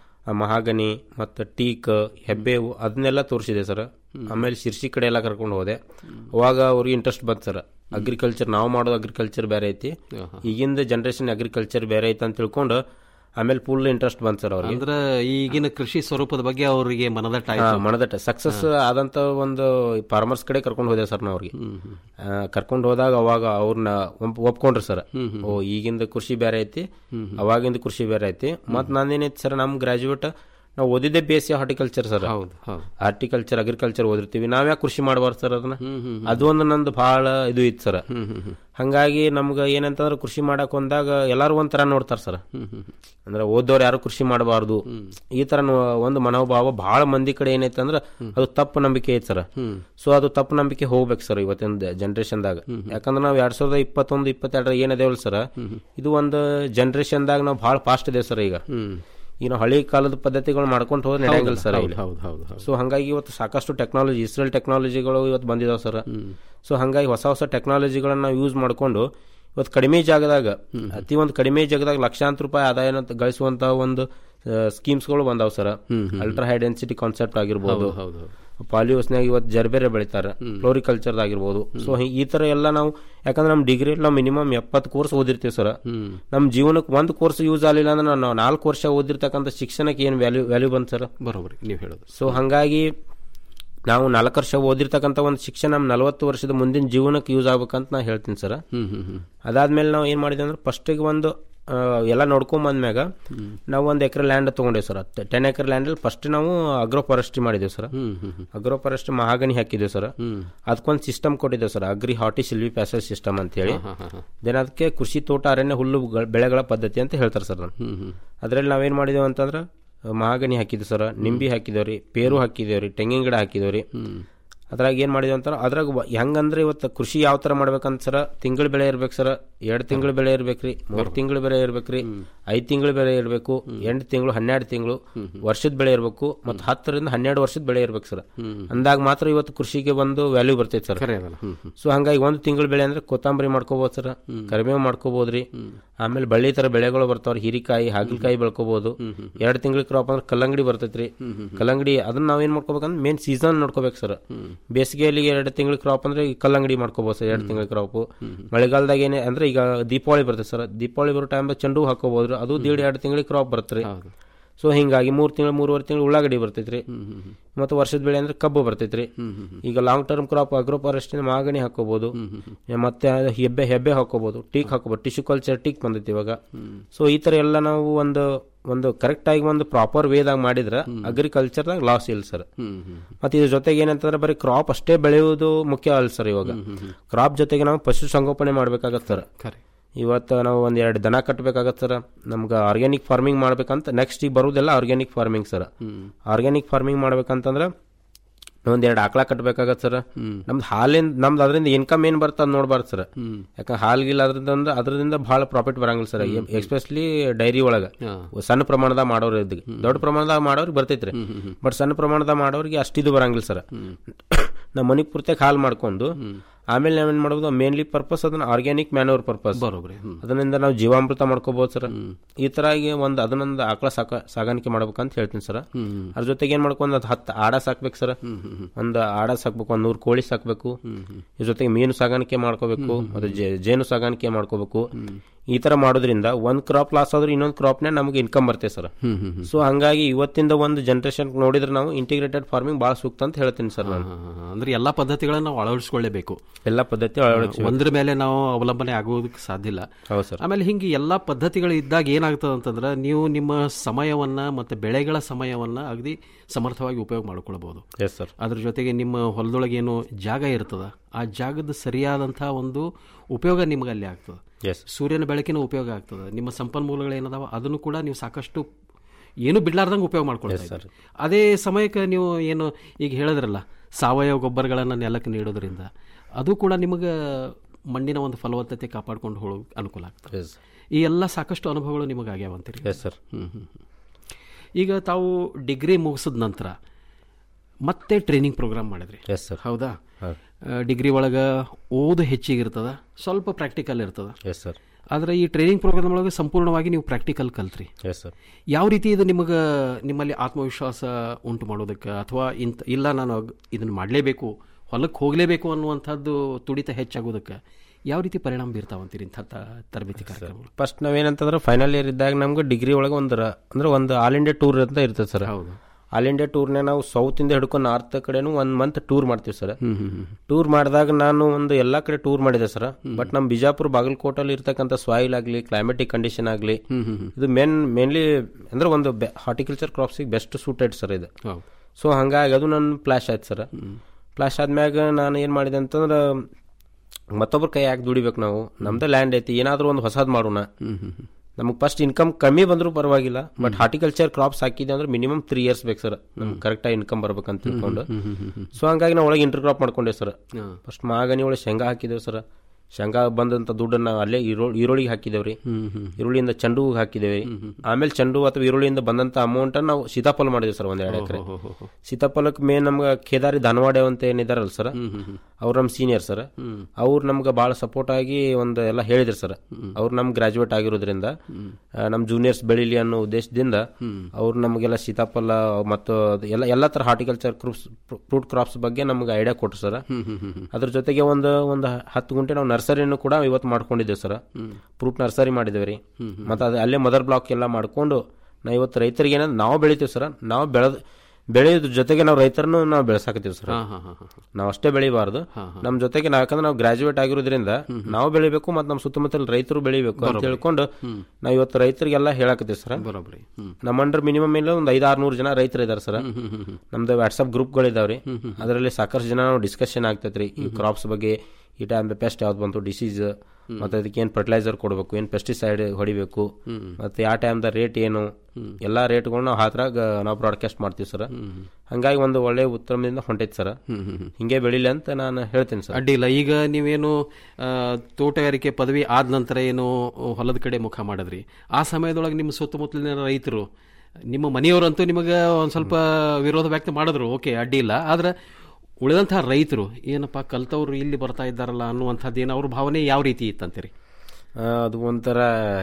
ಮಹಾಗನಿ ಮತ್ತು ಟೀಕ್ ಹೆಬ್ಬೇವು ಅದನ್ನೆಲ್ಲ ತೋರಿಸಿದೆ ಸರ್ ಆಮೇಲೆ ಶಿರ್ಸಿ ಕಡೆ ಎಲ್ಲ ಕರ್ಕೊಂಡು ಹೋದೆ ಅವಾಗ ಅವ್ರಿಗೆ ಇಂಟ್ರೆಸ್ಟ್ ಬಂತು ಸರ್ ಅಗ್ರಿಕಲ್ಚರ್ ನಾವು ಮಾಡೋದು ಅಗ್ರಿಕಲ್ಚರ್ ಬೇರೆ ಐತಿ ಈಗಿಂದ ಜನರೇಷನ್ ಅಗ್ರಿಕಲ್ಚರ್ ಬೇರೆ ಐತಿ ಅಂತ ತಿಳ್ಕೊಂಡು ಆಮೇಲೆ ಫುಲ್ ಇಂಟ್ರೆಸ್ಟ್ ಬಂತು ಸರ್ ಅವ್ರಿಗೆ ಅಂದ್ರೆ ಈಗಿನ ಕೃಷಿ ಸ್ವರೂಪದ ಬಗ್ಗೆ ಅವರಿಗೆ ಮನದಟ್ಟ ಹಾ, ಆಯ್ತು ಮನದಟ್ಟ ಸಕ್ಸಸ್ ಆದಂತ ಒಂದು ಫಾರ್ಮರ್ಸ್ ಕಡೆ ಕರ್ಕೊಂಡು ಹೋದೆ ಸರ್ ನಾ ಅವ್ರಿಗೆ ಕರ್ಕೊಂಡು ಹೋದಾಗ ಅವಾಗ ಅವ್ರನ್ನ ಒಪ್ಕೊಂಡ್ರು ಸರ್ ಓ ಈಗಿಂದ ಕೃಷಿ ಬೇರೆ ಐತಿ ಅವಾಗಿಂದ ಕೃಷಿ ಬೇರೆ ಐತಿ ಮತ್ ನಂದೇನೈತಿ ಸರ್ ನಮ್ ಗ್ರಾಜುಯೇಟ್ ನಾವು ಓದಿದ್ದೆ B S C horticulture sir horticulture agriculture ಓದಿರ್ತೀವಿ ನಾವ್ಯಾಕೆ ಕೃಷಿ ಮಾಡಬಾರ್ದು ಸರ್ ಅದನ್ನ ಅದು ಒಂದು ನಂದು ಬಹಳ ಇದು ಇತ್ತು ಸರ್ ಹಂಗಾಗಿ ನಮ್ಗೆ ಏನಂತಂದ್ರೆ ಕೃಷಿ ಮಾಡಕ್ ಒಂದಾಗ ಎಲ್ಲಾರು ಒಂಥರ ನೋಡ್ತಾರ ಸರ್ ಅಂದ್ರೆ ಓದೋರು ಯಾರು ಕೃಷಿ ಮಾಡಬಾರ್ದು ಈ ತರ ನೋ- ಒಂದು ಮನೋಭಾವ ಬಹಳ ಮಂದಿ ಕಡೆ ಏನೈತೆ ಅಂದ್ರೆ ಅದು ತಪ್ಪು ನಂಬಿಕೆ ಐತೆ ಸರ್ ಸೊ ಅದು ತಪ್ಪು ನಂಬಿಕೆ ಹೋಗ್ಬೇಕು ಸರ್ ಇವತ್ತಿನ ಜನರೇಷನ್ದಾಗ ಯಾಕಂದ್ರೆ ನಾವು ಎರಡ್ ಸಾವಿರದ ಇಪ್ಪತ್ತೊಂದು ಇಪ್ಪತ್ತೆರಡರ ಏನಿದೇವಲ್ಲ ಸರ್ ಇದು ಒಂದು ಜನರೇಷನ್ದಾಗ ನಾವು ಬಹಳ ಫಾಸ್ಟ್ ಇದೇವೆ ಸರ್ ಈಗ ಈಗ ನಾವು ಹಳಿ ಕಾಲದ ಪದ್ಧತಿಗಳು ಮಾಡ್ಕೊಂಡು ಹೋದ್ರೆ ನಡೆಯಂಗಿಲ್ಲ ಸರ್ ಹೌದು, ಹೌದು, ಹೌದು, ಹೌದು. ಸೊ ಹಂಗಾಗಿ ಇವತ್ತು ಸಾಕಷ್ಟು ಟೆಕ್ನಾಲಜಿ ಇಸ್ರೇಲ್ ಟೆಕ್ನಾಲಜಿಗಳು ಇವತ್ತು ಬಂದಿದಾವೆ ಸರ್ ಸೊ ಹಂಗಾಗಿ ಹೊಸ ಹೊಸ ಟೆಕ್ನಾಲಜಿಗಳನ್ನ ನಾವು ಯೂಸ್ ಮಾಡ್ಕೊಂಡು ಇವತ್ತು ಕಡಿಮೆ ಜಾಗದಾಗ ಅತಿ ಒಂದು ಕಡಿಮೆ ಜಾಗದಾಗ ಲಕ್ಷಾಂತರ ರೂಪಾಯಿ ಆದಾಯನ ಗಳಿಸುವಂತ ಒಂದು ಸ್ಕೀಮ್ಸ್ಗಳು ಬಂದಾವ್ sir ultra high density concept ಆಗಿರ್ಬೋದು ಹೌದು, ಹೌದು, ಹೌದು. ಪಾಲಿಯೋಸ್ನಾಗ ಇವತ್ತು ಜರ್ಬೇರೆ ಬೆಳಿತಾರೆ ಫ್ಲೋರಿಕಲ್ಚರ್ ಆಗಿರ್ಬೋದು ಸೊ ಈ ತರ ಎಲ್ಲ ನಾವು ಯಾಕಂದ್ರೆ ನಮ್ಮ ಡಿಗ್ರಿ ನಾವು ಮಿನಿಮಮ್ ಎಪ್ಪತ್ತು ಕೋರ್ಸ್ ಓದಿರ್ತೀವಿ ಸರ್ ನಮ್ಮ ಜೀವನಕ್ಕೆ ಒಂದು ಕೋರ್ಸ್ ಯೂಸ್ ಆಗಲಿಲ್ಲ ಅಂದ್ರೆ ನಾವು ನಾಲ್ಕು ವರ್ಷ ಓದಿರ್ತಕ್ಕಂಥ ಶಿಕ್ಷಣಕ್ಕೆ ಏನು ವ್ಯಾಲ್ಯೂ ವ್ಯಾಲ್ಯೂ ಬಂತು ಸರ್ ಬರೋಬರಿ ನೀವು ಹೇಳೋದು ಸೊ ಹಂಗಾಗಿ ನಾವು ನಾಲ್ಕು ವರ್ಷ ಓದಿರ್ತಕ್ಕಂಥ ಒಂದು ಶಿಕ್ಷಣ ನಮ್ಮ ನಲವತ್ತು ವರ್ಷದ ಮುಂದಿನ ಜೀವನಕ್ಕೆ ಯೂಸ್ ಆಗ್ಬೇಕಂತ ನಾ ಹೇಳ್ತೀನಿ ಸರ್ ಅದಾದ್ಮೇಲೆ ನಾವು ಏನು ಮಾಡಿದ್ವಿ ಅಂದ್ರೆ ಫಸ್ಟಿಗೆ ಒಂದು ಆ, ಎಲ್ಲ ನೋಡ್ಕೊಂಡ್ ಬಂದ್ಮ್ಯಾಗ ನಾವು ಒಂದು ಎಕರೆ ಲ್ಯಾಂಡ್ ತಗೊಂಡೇವಿ ಸರ್ ಟೆನ್ ಎಕರೆ ಲ್ಯಾಂಡಲ್ಲಿ ಫಸ್ಟ್ ನಾವು ಅಗ್ರೋ ಫಾರೆಸ್ಟ್ರಿ ಮಾಡಿದ್ದೇವೆ ಸರ್ ಅಗ್ರೋ ಫಾರೆಸ್ಟ್ ಮಹಾಗಣಿ ಹಾಕಿದ್ದೇವೆ ಸರ್ ಅದಕ್ಕೊಂದು ಸಿಸ್ಟಮ್ ಕೊಟ್ಟಿದ್ದೇವೆ sir agri horti silvi passage system ಅಂತ ಹೇಳಿ ದೆನ್ ಅದಕ್ಕೆ ಕೃಷಿ ತೋಟ ಅರಣ್ಯ ಹುಲ್ಲು ಬೆಳೆಗಳ ಪದ್ಧತಿ ಅಂತ ಹೇಳ್ತಾರೆ ಸರ್ ನಾನು ಅದ್ರಲ್ಲಿ ನಾವೇನ್ ಮಾಡಿದೇವು ಅಂತಂದ್ರೆ ಮಹಾಗಣಿ ಹಾಕಿದ್ವಿ ಸರ್ ನಿಂಬಿ ಹಾಕಿದೇವ್ರಿ ಪೇರು ಹಾಕಿದೇವ್ರಿ ತೆಂಗಿನ ಗಿಡ ಹಾಕಿದೇವ್ರಿ ಅದ್ರಾಗ ಏನ್ ಮಾಡಿದ್ವಿ ಅಂತಾರ ಅದ್ರಾಗ ವ- ಹೆಂಗಂದ್ರೆ ಇವತ್ತು ಕೃಷಿ ಯಾವ ತರ ಮಾಡ್ಬೇಕಂತ ಸರ ತಿಂಗಳ ಬೆಳೆ ಇರ್ಬೇಕು ಸರ್ ಎರಡ್ ತಿಂಗಳ ಬೆಳೆ ಇರ್ಬೇಕ್ರಿ ಮೂರ್ ತಿಂಗಳ ಬೆಳೆ ಇರ್ಬೇಕ್ರಿ ಐದ್ ತಿಂಗಳ ಬೆಳೆ ಇರ್ಬೇಕು ಎಂಟು ತಿಂಗಳು ಹನ್ನೆರಡು ತಿಂಗಳು ವರ್ಷದ ಬೆಳೆ ಇರ್ಬೇಕು ಮತ್ತು ಹತ್ತರಿಂದ ಹನ್ನೆರಡು ವರ್ಷದ ಬೆಳೆ ಇರ್ಬೇಕು ಸರ್ ಅಂದಾಗ ಮಾತ್ರ ಇವತ್ತು ಕೃಷಿಗೆ ಒಂದು ವ್ಯಾಲ್ಯೂ ಬರ್ತೈತೆ ಸರ್ ಸೊ ಹಂಗಾಗಿ ಒಂದು ತಿಂಗಳ ಬೆಳೆ ಅಂದ್ರೆ ಕೊತ್ತಂಬರಿ ಮಾಡ್ಕೋಬಹುದು ಸರ್ ಕರಿಬೇವು ಮಾಡ್ಕೋಬಹುದ್ರಿ ಆಮೇಲೆ ಬಳ್ಳಿ ತರ ಬೆಳೆಗಳು ಬರ್ತಾವ್ರಿ ಹೀರಿಕಾಯಿ ಹಾಗಲಕಾಯಿ ಬೆಳ್ಕೋಬಹುದು ಎರಡು ತಿಂಗಳ ಕ್ರಾಪ್ ಅಂದ್ರೆ ಕಲ್ಲಂಗಡಿ ಬರ್ತೈತ್ರಿ ಕಲ್ಲಂಗಡಿ ಅದನ್ನ ನಾವೇನ್ ಮಾಡ್ಕೋಬೇಕಂದ್ರೆ ಮೇನ್ ಸೀಸನ್ ನೋಡ್ಕೋಬೇಕು ಸರ್ ಬೇಸಿಗೆಯಲ್ಲಿ ಎರಡು ತಿಂಗಳ ಕ್ರಾಪ್ ಅಂದ್ರೆ ಈ ಕಲ್ಲಂಗಡಿ ಮಾಡ್ಕೋಬಹುದು ಸರ್ ಎರಡು ತಿಂಗಳ ಕ್ರಾಪ್ ಮಳೆಗಾಲದಾಗ ಏನೇ ಅಂದ್ರೆ ಈಗ ದೀಪಾವಳಿ ಬರ್ತದೆ ಸರ್ ದೀಪಾವಳಿ ಬರೋ ಟೈಮ್ ಚೆಂಡು ಹಾಕೋಬಹುದು ಅದು ದೀಡ್ ಎರಡು ತಿಂಗಳಿಗೆ ಕ್ರಾಪ್ ಬರ್ತರಿ ಸೊ ಹಿಂಗಾಗಿ ಮೂರ್ ತಿಂಗಳು ಮೂರುವರೆ ತಿಂಗಳು ಉಳ್ಳಾಗಡ್ಡಿ ಬರ್ತೈತ್ರಿ ಮತ್ತು ವರ್ಷದ ಬೆಳೆ ಅಂದ್ರೆ ಕಬ್ಬು ಬರ್ತೈತ್ರಿ ಈಗ long term crop agro forest mahogany ಹಾಕೋಬಹುದು ಮತ್ತೆ ಅದು ಹೆಬ್ಬೆ ಹೆಬ್ಬೆ ಹಾಕೋಬಹುದು ಟೀಕ್ ಹಾಕೋಬಹುದು ಟಿಶ್ಯೂ ಕಲ್ಚರ್ ಟೀಕ್ ಬಂದೈತಿ ಇವಾಗ ಸೊ ಈ ತರ ಎಲ್ಲ ನಾವು ಒಂದು ಒಂದು ಕರೆಕ್ಟ್ ಆಗಿ ಒಂದು ಪ್ರಾಪರ್ ವೇದಾಗ ಮಾಡಿದ್ರೆ ಅಗ್ರಿಕಲ್ಚರ್ದಾಗ ಲಾಸ್ ಇಲ್ಲ ಸರ್ ಮತ್ತೆ ಇದ್ರ ಜೊತೆಗೆ ಏನಂತಂದ್ರೆ ಬರೀ ಕ್ರಾಪ್ ಅಷ್ಟೇ ಬೆಳೆಯುವುದು ಮುಖ್ಯ ಅಲ್ಲ ಸರ್ ಇವಾಗ ಕ್ರಾಪ್ ಜೊತೆಗೆ ನಾವು ಪಶು ಸಂಗೋಪನೆ ಮಾಡ್ಬೇಕಾಗತ್ತೆ ಸರ್ ಇವತ್ತು ನಾವು ಒಂದ್ ಎರಡು ದನ ಕಟ್ಟಬೇಕಾಗತ್ತೆ ಸರ್ ನಮ್ಗೆ ಆರ್ಗ್ಯಾನಿಕ್ ಫಾರ್ಮಿಂಗ್ ಮಾಡ್ಬೇಕಂತ ನೆಕ್ಸ್ಟ್ ಈಗ ಬರುವುದೆಲ್ಲ organic farming sir organic farming ಮಾಡ್ಬೇಕಂತಂದ್ರೆ ಒಂದ್ ಎರಡು ಆಕಳ ಕಟ್ಟಬೇಕಾಗತ್ತೆ ಸರ್ ನಮ್ದು ಹಾಲಿಂದ ನಮ್ದು ಅದರಿಂದ ಇನ್ಕಮ್ ಏನ್ ಬರ್ತದೆ ಅದ್ ನೋಡ್ಬಾರ್ದು ಸರ್ ಯಾಕಂದ್ರೆ ಹಾಲ್ಗಿಲ್ಲ ಅದ್ರಿಂದ ಅದರಿಂದ ಬಹಳ ಪ್ರಾಫಿಟ್ ಬರಂಗಿಲ್ಲ ಸರ್ ಎಸ್ಪೆಷಲಿ ಡೈರಿ ಒಳಗ ಸಣ್ಣ ಪ್ರಮಾಣದಾಗ ಮಾಡೋರು ಇದ್ದ ದೊಡ್ಡ ಪ್ರಮಾಣದಾಗ ಮಾಡೋರಿಗೆ ಬರ್ತೈತ್ರಿ ಬಟ್ ಸಣ್ಣ ಪ್ರಮಾಣದಾಗ ಮಾಡೋರಿಗೆ ಅಷ್ಟಿದು ಬರಂಗಿಲ್ಲ ಸರ್ ನಮ್ಮ ಮನಿ ಪೂರ್ತಿಯಾಗಿ ಹಾಲು ಮಾಡ್ಕೊಂಡು ಆಮೇಲೆ ನಾವೇನ್ ಮಾಡೋದು ಮೇನ್ಲಿ ಪರ್ಪಸ್ ಅದನ್ನ ಆರ್ಗ್ಯಾನಿಕ್ ಮ್ಯಾನೂರ್ ಪರ್ಪಸ್ ಬರೋಬ್ರಿ ಅದರಿಂದ ನಾವು ಜೀವಾಮೃತ ಮಾಡ್ಕೋಬಹುದು ಸರ್ ಈ ತರ ಆಗಿ ಒಂದು ಅದನ್ನೊಂದು ಆಕಳ ಸಾಕ ಸಾಗಾಣಿಕೆ ಮಾಡ್ಬೇಕಂತ ಹೇಳ್ತೀನಿ ಸರ್ ಅದ್ರ ಜೊತೆಗೆ ಏನ್ ಮಾಡ್ಕೊಂಡು ಅದು ಹತ್ತು ಆಡ ಸಾಕ್ಬೇಕು ಸರ್ ಒಂದು ಆಡ ಸಾಕ್ಬೇಕು ಒಂದ್ ನೂರು ಕೋಳಿ ಸಾಕ್ಬೇಕು ಇದ್ರ ಜೊತೆಗೆ ಮೀನು ಸಾಗಾಣಿಕೆ ಮಾಡ್ಕೋಬೇಕು ಮತ್ತೆ ಜೇ- ಜೇನು ಸಾಗಾಣಿಕೆ ಮಾಡ್ಕೋಬೇಕು ಈ ತರ ಮಾಡೋದ್ರಿಂದ ಒಂದ್ ಕ್ರಾಪ್ ಲಾಸ್ ಆದ್ರೆ ಇನ್ನೊಂದು ಕ್ರಾಪ್ನೇ ನಮಗೆ ಇನ್ಕಮ್ ಬರ್ತೇವೆ ಸರ್ ಸೊ ಹಂಗಾಗಿ ಇವತ್ತಿಂದ ಒಂದು ಜನರೇಷನ್ ನೋಡಿದ್ರೆ ನಾವು ಇಂಟಿಗ್ರೇಟೆಡ್ ಫಾರ್ಮಿಂಗ್ ಬಹಳ ಸೂಕ್ತ ಅಂತ ಹೇಳ್ತೀನಿ ಸರ್ ನಾನು ಅಂದ್ರೆ ಎಲ್ಲಾ ಪದ್ಧತಿಗಳನ್ನ ನಾವು ಅಳವಡಿಸ್ಕೊಳ್ಳೇಬೇಕು ಎಲ್ಲಾ ಪದ್ಧತಿ ಅಳವಡಿಸ್ಬೇಕು. ಒಂದ್ರ ಮೇಲೆ ನಾವು ಅವಲಂಬನೆ ಆಗೋದಕ್ಕೆ ಸಾಧ್ಯ ಇಲ್ಲ ಹೌದು ಸರ್ ಆಮೇಲೆ ಹಿಂಗೆ ಎಲ್ಲಾ ಪದ್ಧತಿಗಳು ಇದ್ದಾಗ ಏನಾಗ್ತದೆ ಅಂತಂದ್ರೆ ನೀವು ನಿಮ್ಮ ಸಮಯವನ್ನ ಮತ್ತೆ ಬೆಳೆಗಳ ಸಮಯವನ್ನ ಅಗದಿ ಸಮರ್ಥವಾಗಿ ಉಪಯೋಗ ಮಾಡ್ಕೊಳ್ಬಹುದು ಎಸ್ ಸರ್ ಅದ್ರ ಜೊತೆಗೆ ನಿಮ್ಮ ಹೊಲದೊಳಗೆ ಏನು ಜಾಗ ಇರ್ತದ ಆ ಜಾಗದ ಸರಿಯಾದಂತಹ ಒಂದು ಉಪಯೋಗ ನಿಮ್ಗೆ ಅಲ್ಲಿ ಆಗ್ತದೆ ಎಸ್ ಸೂರ್ಯನ ಬೆಳಕಿನ ಉಪಯೋಗ ಆಗ್ತದೆ ನಿಮ್ಮ ಸಂಪನ್ಮೂಲಗಳು ಏನದಾವ ಅದನ್ನು ಕೂಡ ನೀವು ಸಾಕಷ್ಟು ಏನು ಬಿಡ್ಲಾರ್ದಂಗೆ ಉಪಯೋಗ ಮಾಡ್ಕೊಳ್ತಾ Yes, sir. ಇದ್ದೀರಿ. ಅದೇ ಸಮಯಕ್ಕೆ ನೀವು ಏನು ಈಗ ಹೇಳಿದ್ರಲ್ಲ ಸಾವಯವ ಗೊಬ್ಬರಗಳನ್ನು ನೆಲಕ್ಕೆ ನೀಡೋದ್ರಿಂದ ಅದು ಕೂಡ ನಿಮಗೆ ಮಣ್ಣಿನ ಒಂದು ಫಲವತ್ತತೆ ಕಾಪಾಡ್ಕೊಂಡು ಹೋಗೋ ಅನುಕೂಲ ಆಗ್ತದೆ ಎಸ್ ಈ ಎಲ್ಲ ಸಾಕಷ್ಟು ಅನುಭವಗಳು ನಿಮಗೆ ಆಗ್ಯಾವಂತೀರಿ ಎಸ್ ಸರ್ ಹ್ಮ್ ಹ್ಮ್ ಹ್ಮ್. ಈಗ ತಾವು ಡಿಗ್ರಿ ಮುಗಿಸಿದ ನಂತರ ಮತ್ತೆ ಟ್ರೈನಿಂಗ್ ಪ್ರೋಗ್ರಾಮ್ ಮಾಡಿದ್ರಿ ಎಸ್ ಸರ್ ಹೌದಾ ಹೌದು. ಆ, ಡಿಗ್ರಿ ಒಳಗೆ ಓದು ಹೆಚ್ಚಿಗೆ ಇರ್ತದ ಸ್ವಲ್ಪ ಪ್ರಾಕ್ಟಿಕಲ್ ಇರ್ತದ ಎಸ್ ಸರ್ ಆದರೆ ಈ ಟ್ರೈನಿಂಗ್ ಪ್ರೋಗ್ರಾಮ್ ಒಳಗೆ ಸಂಪೂರ್ಣವಾಗಿ ನೀವು ಪ್ರಾಕ್ಟಿಕಲ್ ಕಲ್ತ್ರಿ ಎಸ್ ಸರ್ ಯಾವ ರೀತಿ ಇದು ನಿಮಗೆ ನಿಮ್ಮಲ್ಲಿ ಆತ್ಮವಿಶ್ವಾಸ ಉಂಟು ಮಾಡೋದಕ್ಕೆ ಅಥವಾ ಇಂಥ ಇಲ್ಲ ನಾನು ಇದನ್ನು ಮಾಡಲೇಬೇಕು ಹೊಲಕ್ಕೆ ಹೋಗಲೇಬೇಕು ಅನ್ನುವಂಥದ್ದು ತುಡಿತ ಹೆಚ್ಚಾಗೋದಕ್ಕೆ ಯಾವ ರೀತಿ ಪರಿಣಾಮ ಬೀರ್ತಾವಂತೀರಿ ಇಂಥ ತ- ತರಬೇತಿ ಕಾರ್ಯಕ್ರಮಗಳು ಫಸ್ಟ್ ನಾವೇನಂತಂದ್ರೆ ಫೈನಲ್ ಇಯರ್ ಇದ್ದಾಗ ನಮ್ಗೆ ಡಿಗ್ರಿ ಒಳಗೆ ಒಂದು ರ- ಅಂದ್ರೆ ಒಂದು ಆಲ್ ಇಂಡಿಯಾ ಟೂರ್ ಅಂತ ಇರ್ತದೆ ಸರ್ ಹೌದು ಆಲ್ ಇಂಡಿಯಾ ಟೂರ್ನ ನಾವು ಸೌತ್ ಇಂದ ಹಿಡ್ಕೊಂಡು ನಾರ್ತ್ ಕಡೆನೂ ಒಂದ್ ಮಂತ್ ಟೂರ್ ಮಾಡ್ತೀವಿ sir hmm hmm hmm. Tour ಮಾಡಿದಾಗ ನಾನು ಒಂದು ಎಲ್ಲಾ ಕಡೆ ಟೂರ್ ಮಾಡಿದೆ ಸರ್ ಬಟ್ ನಮ್ಮ ಬಿಜಾಪುರ ಬಾಗಲಕೋಟಲ್ಲಿ ಇರ್ತಕ್ಕಂಥ ಸಾಯಿಲ್ ಆಗಲಿ ಕ್ಲೈಮೆಟಿಕ್ ಕಂಡೀಷನ್ ಆಗಲಿ ಹ್ಮ್ ಹ್ಮ್ ಹ್ಮ್. ಇದು ಮೇನ್ ಮೇನ್ಲಿ ಅಂದ್ರೆ ಒಂದು ಹಾರ್ಟಿಕಲ್ಚರ್ ಕ್ರಾಪ್ಸಿಗೆ ಬೆಸ್ಟ್ ಸೂಟೆಡ್ ಸರ್ ಇದು ಹೌದು ಸೊ ಹಂಗಾಗಿ ಅದು ನನ್ನ ಫ್ಲಾಶ್ ಆಯ್ತು ಸರ್ ಫ್ಲಾಶ್ ಆದ್ಮ್ಯಾಗ ನಾನು ಏನು ಮಾಡಿದೆ ಅಂತಂದ್ರೆ ಮತ್ತೊಬ್ರ ಕೈ ಯಾಕೆ ದುಡಿಬೇಕು ನಾವು ನಮ್ದೇ ಲ್ಯಾಂಡ್ ಐತಿ ಏನಾದರೂ ಒಂದು ಹೊಸದ್ ಮಾಡೋಣ ಹ್ಮ್ ಹ್ಮ್ ಹ್ಮ್. ನಮಗೆ ಫಸ್ಟ್ ಇನ್ಕಮ್ ಕಮ್ಮಿ ಬಂದರೂ ಪರವಾಗಿಲ್ಲ ಬಟ್ ಹಾರ್ಟಿಕಲ್ಚರ್ ಕ್ರಾಪ್ಸ್ ಹಾಕಿದೆ ಅಂದ್ರೆ ಮಿನಿಮಮ್ ತ್ರೀ ಇಯರ್ಸ್ ಬೇಕು ಸರ್ ನಮ್ಗೆ ಕರೆಕ್ಟಾಗಿ ಇನ್ಕಮ್ ಬರ್ಬೇಕಂತ ತಿಳ್ಕೊಂಡು ಹ್ಮ್ ಹ್ಮ್ ಹ್ಮ್ ಹ್ಮ್. ಸೊ ಹಂಗಾಗಿ ನಾವು ಒಳಗೆ ಇಂಟರ್ ಕ್ರಾಪ್ ಮಾಡ್ಕೊಂಡೆ ಸರ್ ಹಾ. ಫಸ್ಟ್ ಮಾಗನಿ ಒಳಗೆ ಶೇಂಗಾ ಹಾಕಿದ್ದೇವೆ ಸರ್ ಶೇಂಗಾ ಬಂದಂತ ದುಡ್ಡನ್ನ ನಾವು ಅಲ್ಲೇ ಈರೋ ಈರುಳ್ಳಿಗೆ ಹಾಕಿದೇವ್ರಿ ಹ್ಮ್ ಹ್ಮ್. ಈರುಳ್ಳಿಯಿಂದ ಚೆಂಡು ಹೂವಿಗೆ ಹಾಕಿದೇವೆ ಆಮೇಲೆ ಚೆಂಡು ಹೂ ಅಥವಾ ಈರುಳ್ಳಿಯಿಂದ ಬಂದಂತ ಅಮೌಂಟ್ ನಾವು ಸೀತಾಫಲ ಮಾಡಿದ್ವಿ ಸರ್ ಒಂದ್ ಎರಡು ಎಕರೆ ಹೋ, ಹೋ, ಹೋ. ಸೀತಾಫಲಕ್ಕೆ ಮೇನ್ ನಮ್ಗೆ ಕೇದಾರಿ ಧಾನವಾಡೆ ಅಂತ ಏನಿದಾರಲ್ಲ ಸರ್ ಹ್ಮ್ ಹ್ಮ್ ಹ್ಮ್. ಅವ್ರು ನಮ್ಮ ಸೀನಿಯರ್ ಸರ್ ಹ್ಮ್. ಅವ್ರು ನಮ್ಗೆ ಭಾಳ ಸಪೋರ್ಟ್ ಆಗಿ ಒಂದು ಎಲ್ಲ ಹೇಳಿದ್ರು ಸರ್ ಅವ್ರು ನಮ್ ಗ್ರಾಜುಯೇಟ್ ಆಗಿರೋದ್ರಿಂದ ಆ, ನಮ್ ಜೂನಿಯರ್ಸ್ ಬೆಳಿಲಿ ಅನ್ನೋ ಉದ್ದೇಶದಿಂದ ಅವ್ರು ನಮಗೆಲ್ಲ ಸೀತಾಫಲ ಮತ್ತು ಅದು ಎಲ್ಲ ಎಲ್ಲ ತರ ಹಾರ್ಟಿಕಲ್ಚರ್ ಕ್ರೂಪ್ಸ್ ಫ್ರೂಟ್ ಕ್ರಾಪ್ಸ್ ಬಗ್ಗೆ ನಮ್ಗೆ ಐಡಿಯಾ ಕೊಟ್ರು ಸರ್ ಹ್ಮ್ ಹ್ಮ್ ಹ್ಮ್ ಹ್ಮ್. ಅದ್ರ ಜೊತೆಗೆ ಒಂದು ಒಂದು ಹತ್ತು ಗುಂಟೆ ನಾವು ನರ್ಸರಿನೂ ಕೂಡ ಇವತ್ತು ಮಾಡ್ಕೊಂಡಿದ್ದೇವೆ ಸರ್ ಫ್ರೂಟ್ ನರ್ಸರಿ ಮಾಡಿದ್ದೇವೆ ರೀ ಮತ್ತು ಅದು ಅಲ್ಲೇ ಮದರ್ ಬ್ಲಾಕ್ ಎಲ್ಲ ಮಾಡ್ಕೊಂಡು ನಾವು ಇವತ್ತು ರೈತರಿಗೆ ಏನಂದ್ರೆ ನಾವು ಬೆಳಿತೀವಿ ಸರ್ ನಾವು ಬೆಳೆದ ಬೆಳೆಯೋದ್ರ ಜೊತೆಗೆ ನಾವು ರೈತರನ್ನು ನಾವು ಬೆಳೆಸಾಕತ್ತೀವಿ ಸರ್ ಹಾ, ಹಾ, ಹಾ, ಹಾ. ನಾವು ಅಷ್ಟೇ ಬೆಳಿಬಾರ್ದು ನಮ್ಮ ಜೊತೆಗೆ ನಾವು ಯಾಕಂದ್ರೆ ನಾವು ಗ್ರಾಜುಯೇಟ್ ಆಗಿರೋದ್ರಿಂದ ನಾವು ಬೆಳಿಬೇಕು ಮತ್ತು ನಮ್ಮ ಸುತ್ತಮುತ್ತಲ ರೈತರು ಬೆಳಿಬೇಕು ಅಂತ ಹೇಳ್ಕೊಂಡು ನಾವು ಇವತ್ತು ರೈತರಿಗೆಲ್ಲ ಹೇಳಕತ್ತೀವಿ ಸರ್ ಬರೋಬ್ರಿ ಹ್ಮ್ ನಮ್ಮ ಅಂಡರ್ ಮಿನಿಮಮ್ ಇಲ್ಲ ಒಂದು ಐದು ಆರ್ನೂರು ಜನ ರೈತರು ಇದಾರೆ ಸರ್ ನಮ್ದು ವಾಟ್ಸ್ಆಪ್ ಗ್ರೂಪ್ಗಳಿದಾವ್ರಿ ಅದರಲ್ಲಿ ಸಾಕಷ್ಟು ಜನ ನಾವು ಡಿಸ್ಕಷನ್ ಆಗ್ತೈತ್ರಿ ಈ ಕ್ರಾಪ್ಸ್ ಬಗ್ಗೆ ಈ ಟೈಮ್ ಪೆಸ್ಟ್ ಯಾವ್ದು ಬಂತು ಡಿಸೀಸ್ ಮತ್ತೆ ಅದಕ್ಕೆ ಏನು ಫರ್ಟಿಲೈಸರ್ ಕೊಡಬೇಕು ಏನು ಪೆಸ್ಟಿಸೈಡ್ ಹೊಡಿಬೇಕು ಮತ್ತೆ ಯಾವ ಟೈಮ್ದ ರೇಟ್ ಏನು ಎಲ್ಲಾ ರೇಟ್ಗಳನ್ನ ನಾವು ಹಾತ್ರಾಗ ನಾವು ಬ್ರಾಡ್ಕಾಸ್ಟ್ ಮಾಡ್ತೀವಿ ಸರ್ ಹಂಗಾಗಿ ಒಂದು ಒಳ್ಳೆ ಉತ್ತಮದಿಂದ ಹೊಂಟೈತಿ ಸರ್ ಹಿಂಗೆ ಬೆಳಿಲಿ ಅಂತ ನಾನು ಹೇಳ್ತೀನಿ ಸರ್ ಅಡ್ಡಿಲ್ಲ ಈಗ ನೀವೇನು ಆ, ತೋಟಗಾರಿಕೆ ಪದವಿ ಆದ ನಂತರ ಏನು ಹೊಲದ ಕಡೆ ಮುಖ ಮಾಡಿದ್ರಿ ಆ ಸಮಯದೊಳಗೆ ನಿಮ್ಮ ಸುತ್ತಮುತ್ತಲಿನ ರೈತರು ನಿಮ್ಮ ಮನೆಯವರಂತೂ ನಿಮಗೆ ಒಂದು ಸ್ವಲ್ಪ ವಿರೋಧ ವ್ಯಕ್ತ ಮಾಡಿದ್ರು ಓಕೆ ಅಡ್ಡಿ ಇಲ್ಲ ಆದ್ರೆ ಉಳಿದಂತಹ ರೈತರು ಏನಪ್ಪ ಕಲ್ತವ್ರು ಇಲ್ಲಿ ಬರ್ತಾ ಇದ್ದಾರಲ್ಲ ಅನ್ನುವಂಥದ್ದು ಏನು ಅವ್ರ ಭಾವನೆ ಯಾವ ರೀತಿ ಇತ್ತಂತೀರಿ ಆ, ಅದು ಒಂಥರ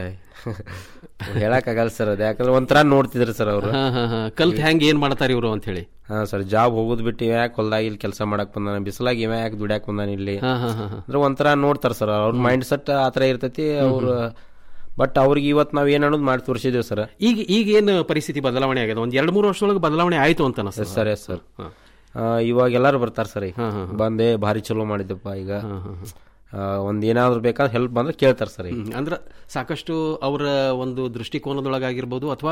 ಹೇಳಕ್ಕಾಗಲ್ಲ ಸರ್ ಅದು ಯಾಕಂದ್ರೆ ಒಂಥರ ನೋಡ್ತಿದ್ರು ಸರ್ ಅವರು ಹಾ ಹಾ ಹಾ ಕಲ್ತ್ ಹೆಂಗ್ ಏನ್ ಮಾಡ್ತಾರೆ ಇವರು ಅಂತ ಹೇಳಿ ಹಾ ಸರ್ ಜಾಬ್ ಹೋಗೋದ್ ಬಿಟ್ಟು ಇವ ಯಾಕೆ ಹೊಲ್ದಾಗ ಇಲ್ಲಿ ಕೆಲಸ ಮಾಡಕ್ ಬಂದಾನ ಬಿಸಿಲಾಗಿ ಇವ ಯಾಕೆ ದುಡ್ಯಾಕ್ ಬಂದಾನ ಇಲ್ಲಿ ಹಾ, ಹಾ, ಹಾ, ಹಾ. ಅಂದ್ರೆ ಒಂಥರ ನೋಡ್ತಾರ ಸರ್ ಅವ್ರ ಮೈಂಡ್ ಸೆಟ್ ಆತರ ಇರ್ತೈತಿ ಅವ್ರ ಬಟ್ ಅವ್ರಿಗೆ ಇವತ್ ನಾವ್ ಏನ್ ಅನ್ನೋದು ಮಾಡಿ ತೋರಿಸಿದೇವ್ ಸರ್ ಈಗ ಈಗ ಏನು ಪರಿಸ್ಥಿತಿ ಬದಲಾವಣೆ ಆಗಿದೆ ಒಂದ್ ಎರಡ್ ಮೂರು ವರ್ಷದೊಳಗೆ ಬದಲಾವಣೆ ಆಯ್ತು ಅಂತ ಅನಿಸ್ತದೆ ಸರ್ ಎಸ್ ಸರ್ ಇವಾಗ ಎಲ್ಲಾರು ಬರ್ತಾರ ಸರ್ ಈಗ ಬಂದೆ ಭಾರಿ ಚಲೋ ಮಾಡಿದ್ದಪ್ಪ ಈಗ ಆ, ಒಂದ್ ಏನಾದ್ರು ಬೇಕಾದ್ರೆ ಹೆಲ್ಪ್ ಬಂದ್ರೆ ಕೇಳ್ತಾರ ಸರ್ ಈಗ ಹ್ಮ್. ಅಂದ್ರ ಸಾಕಷ್ಟು ಅವರ ಒಂದು ದೃಷ್ಟಿಕೋನದೊಳಗಾಗಿರ್ಬೋದು ಅಥವಾ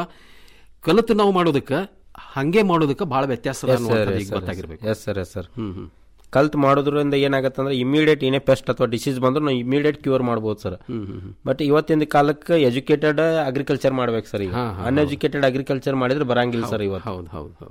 ಕಲಿತು ನಾವು ಮಾಡೋದಕ್ಕ ಹಂಗೆ ಮಾಡೋದಕ್ಕ ಬಹಳ ವ್ಯತ್ಯಾಸ ಅದ ಅನ್ನುವಂಥದ್ದು ಈಗ ಗೊತ್ತಾಗಿರ್ಬೇಕು yes sir yes sir hmm hmm ಕಲ್ತ್ ಮಾಡೋದ್ರಿಂದ ಏನಾಗತ್ತೆ ಅಂದ್ರೆ ಇಮಿಡಿಯೇಟ್ ಏನೇ ಪೆಸ್ಟ್ ಅಥವಾ ಡಿಸೀಸ್ ಬಂದ್ರು ನಾವು ಇಮಿಡಿಯೇಟ್ ಕ್ಯೂರ್ ಮಾಡ್ಬೋದು ಸರ್ ಬಟ್ ಇವತ್ತಿನ ಕಾಲಕ್ಕೆ ಎಜುಕೇಟೆಡ್ ಅಗ್ರಿಕಲ್ಚರ್ ಮಾಡ್ಬೇಕು ಸರ್ ಈಗ ಹಾ, ಹಾ, ಅನ್ಎಜುಕೇಟೆಡ್ ಅಗ್ರಿಕಲ್ಚರ್ ಮಾಡಿದ್ರೆ ಬರಂಗಿಲ್ಲ ಸರ್ ಇವತ್ತು ಹೌದು ಹೌದು ಹೌದು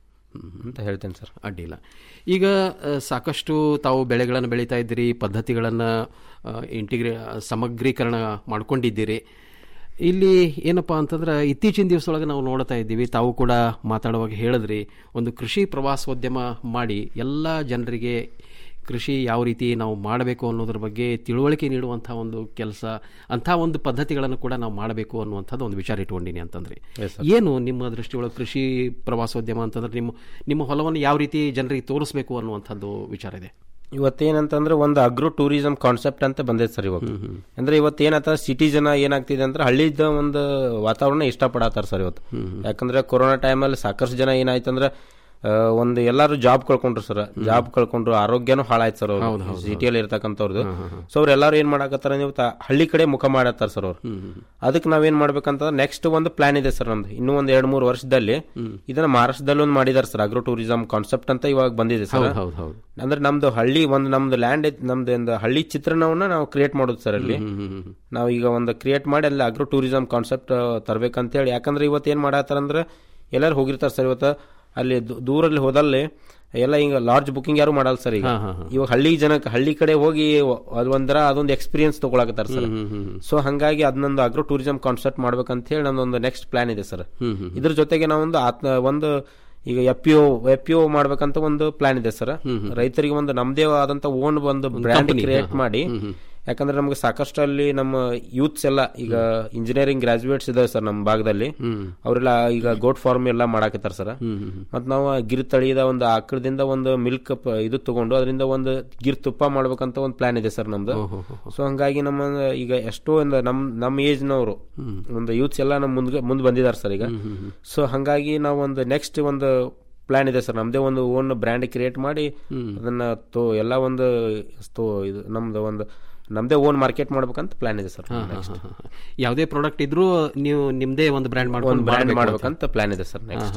ಅಂತ ಹೇಳ್ತೇನೆ ಸರ್ ಅಡ್ಡಿಲ್ಲ ಈಗ ಆ, ಸಾಕಷ್ಟು ತಾವು ಬೆಳೆಗಳನ್ನು ಬೆಳೀತಾ ಇದ್ದೀರಿ ಪದ್ಧತಿಗಳನ್ನು ಇಂಟಿಗ್ರೇ ಸಮಗ್ರೀಕರಣ ಮಾಡ್ಕೊಂಡಿದ್ದೀರಿ ಇಲ್ಲಿ ಏನಪ್ಪಾ ಅಂತಂದ್ರೆ ಇತ್ತೀಚಿನ ದಿವಸದೊಳಗೆ ನಾವು ನೋಡ್ತಾ ಇದ್ದೀವಿ ತಾವು ಕೂಡ ಮಾತಾಡುವಾಗ ಹೇಳಿದ್ರಿ ಒಂದು ಕೃಷಿ ಪ್ರವಾಸೋದ್ಯಮ ಮಾಡಿ ಎಲ್ಲ ಜನರಿಗೆ ಕೃಷಿ ಯಾವ ರೀತಿ ನಾವು ಮಾಡಬೇಕು ಅನ್ನೋದ್ರ ಬಗ್ಗೆ ತಿಳುವಳಿಕೆ ನೀಡುವಂಥ ಒಂದು ಕೆಲಸ ಅಂಥ ಒಂದು ಪದ್ಧತಿಗಳನ್ನು ಕೂಡ ನಾವು ಮಾಡಬೇಕು ಅನ್ನುವಂಥದ್ದು ಒಂದು ವಿಚಾರ ಇಟ್ಕೊಂಡಿನಿ ಅಂತಂದ್ರೆ Yes, sir. ಏನು ನಿಮ್ಮ ದೃಷ್ಟಿಯೊಳಗೆ ಕೃಷಿ ಪ್ರವಾಸೋದ್ಯಮ ಅಂತಂದ್ರೆ ನಿಮ್ಮ ನಿಮ್ಮ ಹೊಲವನ್ನು ಯಾವ ರೀತಿ ಜನರಿಗೆ ತೋರಿಸ್ಬೇಕು ಅನ್ನುವಂಥದ್ದು ವಿಚಾರ ಇದೆ ಇವತ್ತೇನಂತಂದ್ರೆ ಒಂದು ಅಗ್ರೋ ಟೂರಿಸಂ ಕಾನ್ಸೆಪ್ಟ್ ಅಂತ ಬಂದೈತೆ ಸರ್ ಇವಾಗ ಅಂದ್ರೆ ಇವತ್ತು ಏನಾಗ್ತದೆ ಸಿಟಿ ಜನ ಏನಾಗ್ತಿದೆ ಅಂದ್ರೆ ಹಳ್ಳಿದ ಒಂದು ವಾತಾವರಣ ಇಷ್ಟಪಡತ್ತಾರ ಸರ್ ಇವತ್ತು ಯಾಕಂದ್ರೆ ಕೊರೋನಾ ಟೈಮಲ್ಲಿ ಸಾಕಷ್ಟು ಜನ ಏನಾಯ್ತಂದ್ರೆ ಆ, ಒಂದು ಎಲ್ಲಾರು ಜಾಬ್ ಕಳ್ಕೊಂಡ್ರು ಸರ್ ಜಾಬ್ ಕಳ್ಕೊಂಡ್ರು ಆರೋಗ್ಯನೂ ಹಾಳಾಯ್ತು ಸರ್ ಹೌದು, ಅವ್ರು ಹೌದು, ಸಿಟಿಯಲ್ಲಿ ಇರ್ತಕ್ಕಂಥವ್ರದ್ದು ಸೊ ಅವ್ರು ಎಲ್ಲಾರು ಏನ್ ಮಾಡಕತ್ತಾರ ಇವತ್ತು ಹಳ್ಳಿ ಕಡೆ ಮುಖ ಮಾಡತ್ತಾರ ಸರ್ ಅವ್ರು ಅದಕ್ಕೆ ನಾವೇನ್ ಮಾಡ್ಬೇಕಂತ ನೆಕ್ಸ್ಟ್ ಒಂದು ಪ್ಲಾನ್ ಇದೆ ಸರ್ ನಮ್ದು ಇನ್ನೂ ಒಂದ್ ಎರಡ್ ಮೂರು ವರ್ಷದಲ್ಲಿ ಇದನ್ನ ಮಹಾರಾಷ್ಟ್ರದಲ್ಲಿ ಒಂದು ಮಾಡಿದಾರೆ ಸರ್ ಅಗ್ರೋ ಟೂರಿಸಂ ಕಾನ್ಸೆಪ್ಟ್ ಅಂತ ಇವಾಗ ಬಂದಿದೆ ಸರ್ ಹೌದು, ಹೌದು, ಹೌದು. ಅಂದ್ರೆ ನಮ್ದು ಹಳ್ಳಿ ಒಂದು ನಮ್ದು ಲ್ಯಾಂಡ್ ನಮ್ದು ಒಂದು ಹಳ್ಳಿ ಚಿತ್ರಣವನ್ನ ನಾವು ಕ್ರಿಯೇಟ್ ಮಾಡೋದು ಸರ್ ಅಲ್ಲಿ ನಾವು ಈಗ ಒಂದು ಕ್ರಿಯೇಟ್ ಮಾಡಿ ಅಲ್ಲಿ ಅಗ್ರೋ ಟೂರಿಸಂ ಕಾನ್ಸೆಪ್ಟ್ ತರಬೇಕಂತೇಳಿ ಯಾಕಂದ್ರೆ ಇವತ್ತು ಏನ್ ಮಾಡತ್ತಾರ ಅಂದ್ರೆ ಎಲ್ಲರೂ ಹೋಗಿರ್ತಾರೆ ಸರ್ ಇವತ್ತು ಅಲ್ಲಿ ದೂ- ದೂರಲ್ಲಿ ಹೋದಲ್ಲಿ ಎಲ್ಲ ಹಿಂಗ ಲಾರ್ಜ್ ಬುಕಿಂಗ್ ಯಾರು ಮಾಡಲ್ಲ ಸರ್ ಈಗ ಹಾ, ಹಾ, ಹಾ. ಇವಾಗ ಹಳ್ಳಿ ಜನಕ್ಕೆ ಹಳ್ಳಿ ಕಡೆ ಹೋಗಿ ಅದು ಒಂಥರ ಅದೊಂದು ಎಕ್ಸ್ಪೀರಿಯನ್ಸ್ ತಗೊಳಕತ್ತಾರ sir hmm, hmm, hmm. So ಹಂಗಾಗಿ ಅದನ್ನೊಂದು ಅಗ್ರೋ ಟೂರಿಸಂ ಕಾನ್ಸೆಪ್ಟ್ ಮಾಡ್ಬೇಕಂತ ಹೇಳಿ ನನ್ನೊಂದು ನೆಕ್ಸ್ಟ್ ಪ್ಲಾನ್ ಇದೆ ಸರ್ ಹ್ಮ್, ಹ್ಮ್. ಇದ್ರ ಜೊತೆಗೆ ನಾವೊಂದು ಆತ್ಮ ಒಂದು ಈಗ F P O F P O ಮಾಡ್ಬೇಕಂತ ಒಂದು ಪ್ಲಾನ್ ಇದೆ ಸರ್ ರೈತರಿಗೆ ಒಂದು ನಮ್ದೇ ಆದಂತ ಓನ್ ಒಂದು ಬ್ರ್ಯಾಂಡ್ company, ಕ್ರಿಯೇಟ್ ಹಾ, ಹಾ. ಮಾಡಿ ಹ್ಮ್, ಹ್ಮ್. ಯಾಕಂದ್ರೆ ನಮ್ಗೆ ಸಾಕಷ್ಟು ಅಲ್ಲಿ ನಮ್ಮ ಯೂತ್ಸ್ ಎಲ್ಲ ಈಗ ಇಂಜಿನಿಯರಿಂಗ್ ಗ್ರಾಜುಯೇಟ್ಸ್ ಇದಾವೆ ಸರ್ ನಮ್ಮ ಭಾಗದಲ್ಲಿ ಅವರೆಲ್ಲ ಈಗ ಗೋಟ್ ಫಾರ್ಮ್ ಎಲ್ಲ ಮಾಡಾಕತ್ತಾರ ಸರ್ ಮತ್ ನಾವು ಗಿರ್ ತಳಿದ ಒಂದು ಆಕಳದಿಂದ ಒಂದು ಮಿಲ್ಕ್ ಇದು ತಗೊಂಡು ಅದರಿಂದ ಒಂದು ಗಿರ್ ತುಪ್ಪ ಮಾಡ್ಬೇಕಂತ ಒಂದು ಪ್ಲಾನ್ ಇದೆ ಸರ್ ನಮ್ದು ಸೊ ಹಂಗಾಗಿ ನಮ್ಮ ಈಗ ಎಷ್ಟೋ ಒಂದು ನಮ್ ನಮ್ಮ ಏಜ್ ನವರು ಒಂದು ಯೂತ್ಸ್ ಎಲ್ಲ ನಮ್ಮ ಮುಂದೆ ಮುಂದೆ ಬಂದಿದ್ದಾರೆ ಸರ್ ಈಗ ಸೊ ಹಂಗಾಗಿ ನಾವು ಒಂದು ನೆಕ್ಸ್ಟ್ ಒಂದು ಪ್ಲಾನ್ ಇದೆ ಸರ್ ನಮ್ದೇ ಒಂದು ಓನ್ ಬ್ರ್ಯಾಂಡ್ ಕ್ರಿಯೇಟ್ ಮಾಡಿ ಅದನ್ನ ತೋ ಎಲ್ಲ ಒಂದು ತೋ ಇದು ನಮ್ದು ಒಂದು ನಮ್ದೇ ಓನ್ ಮಾರ್ಕೆಟ್ ಮಾಡ್ಬೇಕಂತ ಪ್ಲಾನ್ ಇದೆ ಸರ್ ಹಾ, ಹಾ, ಹಾ, ಹಾ. ಯಾವುದೇ ಪ್ರಾಡಕ್ಟ್ ಇದ್ರೂ ನೀವು ನಿಮ್ದೇ ಒಂದು ಬ್ರ್ಯಾಂಡ್ ಒಂದು ಬ್ರ್ಯಾಂಡ್ ಮಾಡ್ಕೊಂಡು ಮಾಡ್ಬೇಕಂತ ಪ್ಲಾನ್ ಇದೆ ಸರ್ ನೆಕ್ಸ್ಟ್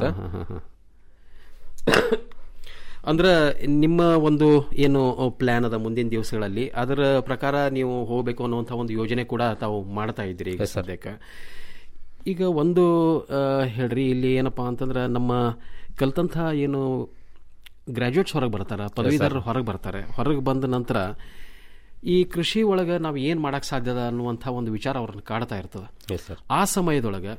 ಅಂದ್ರೆ ನಿಮ್ಮ ಒಂದು ಏನು ಪ್ಲಾನ್ ಅದ ಮುಂದಿನ ದಿವಸಗಳಲ್ಲಿ ಅದರ ಪ್ರಕಾರ ನೀವು ಹೋಗಬೇಕು ಅನ್ನುವಂಥ ಒಂದು ಯೋಜನೆ ಕೂಡ ತಾವು ಮಾಡ್ತಾ ಇದ್ದೀರಿ ಈಗ ಸದ್ಯಕ್ಕೆ ಈಗ ಒಂದು ಆ, ಹೇಳ್ರಿ ಇಲ್ಲಿ ಏನಪ್ಪಾ ಅಂತಂದ್ರೆ ನಮ್ಮ ಕಲ್ತಂಥ ಏನು ಗ್ರಾಜುಯೇಟ್ಸ್ ಹೊರಗೆ ಬರ್ತಾರೆ ಪದವೀಧರರು ಹೊರಗೆ ಬರ್ತಾರೆ ಹೊರಗೆ ಬಂದ ನಂತರ ಈ ಕೃಷಿ ಒಳಗೆ ನಾವು ಏನು ಮಾಡಕ್ಕೆ ಸಾಧ್ಯದ ಅನ್ನುವಂಥ ಒಂದು ವಿಚಾರ ಅವ್ರನ್ನ ಕಾಡ್ತಾ ಇರ್ತದೆ ಆ ಸಮಯದೊಳಗೆ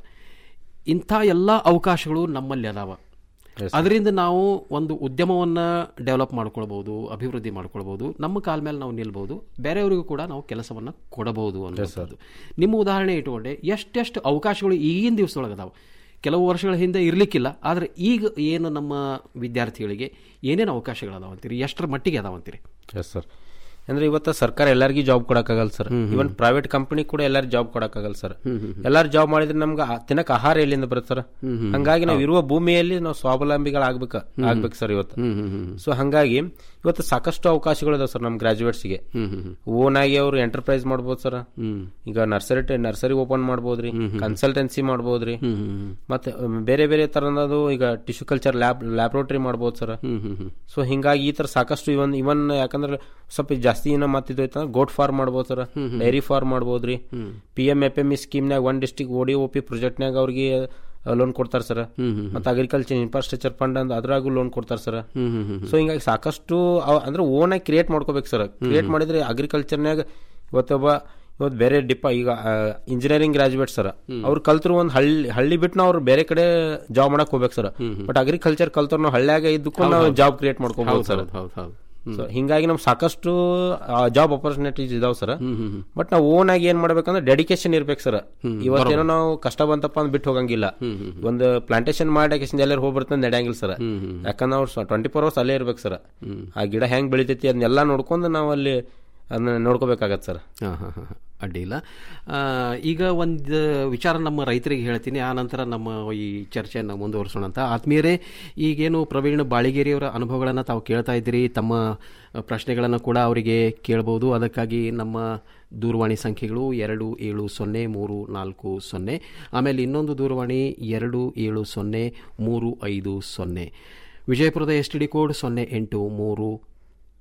ಇಂಥ ಎಲ್ಲ ಅವಕಾಶಗಳು ನಮ್ಮಲ್ಲಿ ಅದಾವ ಅದರಿಂದ ನಾವು ಒಂದು ಉದ್ಯಮವನ್ನ ಡೆವಲಪ್ ಮಾಡ್ಕೊಳ್ಬಹುದು ಅಭಿವೃದ್ಧಿ ಮಾಡ್ಕೊಳ್ಬಹುದು ನಮ್ಮ ಕಾಲ ಮೇಲೆ ನಾವು ನಿಲ್ಬಹುದು ಬೇರೆಯವರಿಗೂ ಕೂಡ ನಾವು ಕೆಲಸವನ್ನ ಕೊಡಬಹುದು ಅನ್ನೋದು ನಿಮ್ಮ ಉದಾಹರಣೆ ಇಟ್ಕೊಂಡೆ ಎಷ್ಟೆಷ್ಟು ಅವಕಾಶಗಳು ಈಗಿನ ದಿವಸದೊಳಗೆ ಅದಾವ ಕೆಲವು ವರ್ಷಗಳ ಹಿಂದೆ ಇರ್ಲಿಕ್ಕಿಲ್ಲ ಆದ್ರೆ ಈಗ ಏನು ನಮ್ಮ ವಿದ್ಯಾರ್ಥಿಗಳಿಗೆ ಏನೇನು ಅವಕಾಶಗಳು ಅದಾವ ಅಂತೀರಿ ಎಷ್ಟರ ಮಟ್ಟಿಗೆ ಅದಾವ ಅಂತೀರಿ ಎಸ್ ಸರ್ ಅಂದ್ರೆ ಇವತ್ತು ಸರ್ಕಾರ ಎಲ್ಲರಿಗೂ ಜಾಬ್ ಕೊಡಕ್ಕಾಗಲ್ಲ ಸರ್ ಇವನ್ ಪ್ರೈವೇಟ್ ಕಂಪನಿ ಕೂಡ ಎಲ್ಲರಿಗೂ ಜಾಬ್ ಕೊಡಕ್ಕಾಗಲ್ಲ ಸರ್ ಎಲ್ಲಾರು ಜಾಬ್ ಮಾಡಿದ್ರೆ ನಮ್ಗೆ ಆ- ತಿನ್ನಕ್ ಆಹಾರ ಎಲ್ಲಿಂದ ಬರುತ್ತೆ ಸರ್ ಹಂಗಾಗಿ ನಾವು ಇರುವ ಭೂಮಿಯಲ್ಲಿ ನಾವು ಸ್ವಾವಲಂಬಿಗಳಾಗ್ಬೇಕು ಆಗ್ಬೇಕು ಸರ್ ಇವತ್ತು ಸೊ ಹಂಗಾಗಿ ಇವತ್ತು ಸಾಕಷ್ಟು ಅವಕಾಶಗಳು ಇದಾವೆ ಸರ್ ನಮ್ಮ ಗ್ರಾಜುಯೇಟ್ಸ್ಗೆ ಓನ್ ಆಗಿ ಅವರು ಎಂಟರ್ಪ್ರೈಸ್ ಮಾಡ್ಬೋದು ಸರ್ ಈಗ ನರ್ಸರಿ ನರ್ಸರಿ ಓಪನ್ ಮಾಡ್ಬೋದ್ರಿ ಕನ್ಸಲ್ಟೆನ್ಸಿ ಮಾಡ್ಬೋದ್ರಿ ಮತ್ತೆ ಅಮ್, ಬೇರೆ ಬೇರೆ ತರನದು ಈಗ ಟಿಶ್ಯೂ ಕಲ್ಚರ್ ಲ್ಯಾಬ್ ಲ್ಯಾಬ್ರೋಟರಿ ಮಾಡ್ಬೋದು ಸರ್ ಸೊ ಹಿಂಗಾಗಿ ಈ ತರ ಸಾಕಷ್ಟು ಇವನ್ ಇವನ್ ಯಾಕಂದ್ರೆ ಸ್ವಲ್ಪ ಜಾಸ್ತಿ ಏನೋ ಮತ್ತಿದ್ದು ಐತಂದ್ರೆ ಗೋಟ್ ಫಾರ್ಮ್ ಮಾಡ್ಬೋದು ಸರ್ ಡೈರಿ ಫಾರ್ಮ್ ಮಾಡ್ಬೋದ್ರಿ P M F M E ಸ್ಕೀಮ್ನಾಗ one district O D O P ಪ್ರಾಜೆಕ್ಟ್ನಾಗ ಅವ್ರಿಗೆ ಲೋನ್ ಕೊಡ್ತಾರೆ ಸರ್ ಮತ್ತೆ ಅಗ್ರಿಕಲ್ಚರ್ ಇನ್ಫ್ರಾಸ್ಟ್ರಕ್ಚರ್ ಫಂಡ್ ಅಂತ ಅದ್ರಾಗೂ ಲೋನ್ ಕೊಡ್ತಾರೆ ಸರ್ ಸೊ ಹಿಂಗಾಗಿ ಸಾಕಷ್ಟು ಅವ್- ಅಂದ್ರೆ ಓನ್ ಆಗಿ ಕ್ರಿಯೇಟ್ ಮಾಡ್ಕೋಬೇಕು ಸರ್ ಕ್ರಿಯೇಟ್ ಮಾಡಿದ್ರೆ ಅಗ್ರಿಕಲ್ಚರ್ನಾಗ ಇವತ್ತೊಬ್ಬ ಇವತ್ತು ಬೇರೆ ಡಿಪ ಈಗ ಇಂಜಿನಿಯರಿಂಗ್ ಗ್ರಾಜುಯೇಟ್ ಸರ್ ಅವ್ರು ಕಲ್ತರು ಒಂದು ಹಳ್ಳಿ ಹಳ್ಳಿ ಬಿಟ್ಟು ನಾವು ಅವ್ರು ಬೇರೆ ಕಡೆ ಜಾಬ್ ಮಾಡಕ್ ಹೋಗ್ಬೇಕು ಸರ್ ಬಟ್ ಅಗ್ರಿಕಲ್ಚರ್ ಕಲ್ತರು ನಾವು ಹಳ್ಳಿಯಾಗ ಇದ್ದಕ್ಕೂ ಹೌದು, ನಾವು ಹೌದು. ಜಾಬ್ ಕ್ರಿಯೇಟ್ ಮಾಡ್ಕೋಬಹುದು ಹೌದು, ಸರ್ ಹೌದು, ಹೌದು, ಹೌದು. ಸೊ ಹಿಂಗಾಗಿ ನಮ್ಗೆ ಸಾಕಷ್ಟು ಜಾಬ್ ಆಪರ್ಚುನಿಟೀಸ್ ಇದಾವೆ ಸರ್ ಬಟ್ ನಾವು ಓನ್ ಆಗಿ ಏನ್ ಮಾಡ್ಬೇಕಂದ್ರೆ ಡೆಡಿಕೇಶನ್ ಇರ್ಬೇಕು ಸರ್ ಇವತ್ತೇನೋ ನಾವು ಕಷ್ಟ ಬಂತಪ್ಪ ಅಂತ ಬಿಟ್ಟು ಹೋಗಂಗಿಲ್ಲ ಒಂದು ಪ್ಲಾಂಟೇಶನ್ ಮಾಡಿ ಎಲ್ಲರೂ ಹೋಗ್ಬರ್ತಂದ್ ನಡೆಯಂಗಿಲ್ಲ ಸರ್ ಯಾಕಂದ್ರೆ ಅವ್ರು ಟ್ವೆಂಟಿ ಫೋರ್ ಅವರ್ಸ್ ಅಲ್ಲೇ ಇರ್ಬೇಕು ಸರ್ ಆ ಗಿಡ ಹೆಂಗ್ ಬೆಳಿತೈತಿ ಅದನ್ನೆಲ್ಲ ನೋಡ್ಕೊಂಡು ನಾವು ಅಲ್ಲಿ ಅದನ್ನ ನೋಡ್ಕೋಬೇಕಾಗತ್ತೆ ಸರ್ ಹಾಂ ಹಾಂ ಹಾಂ ಅಡ್ಡಿ ಇಲ್ಲ ಆ, ಈಗ ಒಂದು ವಿಚಾರ ನಮ್ಮ ರೈತರಿಗೆ ಹೇಳ್ತೀನಿ ಆ ನಂತರ ನಮ್ಮ ಈ ಚರ್ಚೆಯನ್ನು ಮುಂದುವರಿಸೋಣ ಅಂತ ಆತ್ಮೀಯರೇ ಈಗೇನು ಪ್ರವೀಣ್ ಬಾಳಿಗೇರಿಯವರ ಅನುಭವಗಳನ್ನು ತಾವು ಕೇಳ್ತಾ ಇದ್ದೀರಿ ತಮ್ಮ ಪ್ರಶ್ನೆಗಳನ್ನು ಕೂಡ ಅವರಿಗೆ ಕೇಳ್ಬೋದು ಅದಕ್ಕಾಗಿ ನಮ್ಮ ದೂರವಾಣಿ ಸಂಖ್ಯೆಗಳು ಎರಡು ಏಳು ಸೊನ್ನೆ ಮೂರು ನಾಲ್ಕು ಸೊನ್ನೆ ಆಮೇಲೆ ಇನ್ನೊಂದು ದೂರವಾಣಿ ಎರಡು ಏಳು ಸೊನ್ನೆ ಮೂರು ಐದು ಸೊನ್ನೆ ವಿಜಯಪುರದ ಎಸ್ ಟಿ ಡಿ ಕೋಡ್ ಸೊನ್ನೆ ಎಂಟು ಮೂರು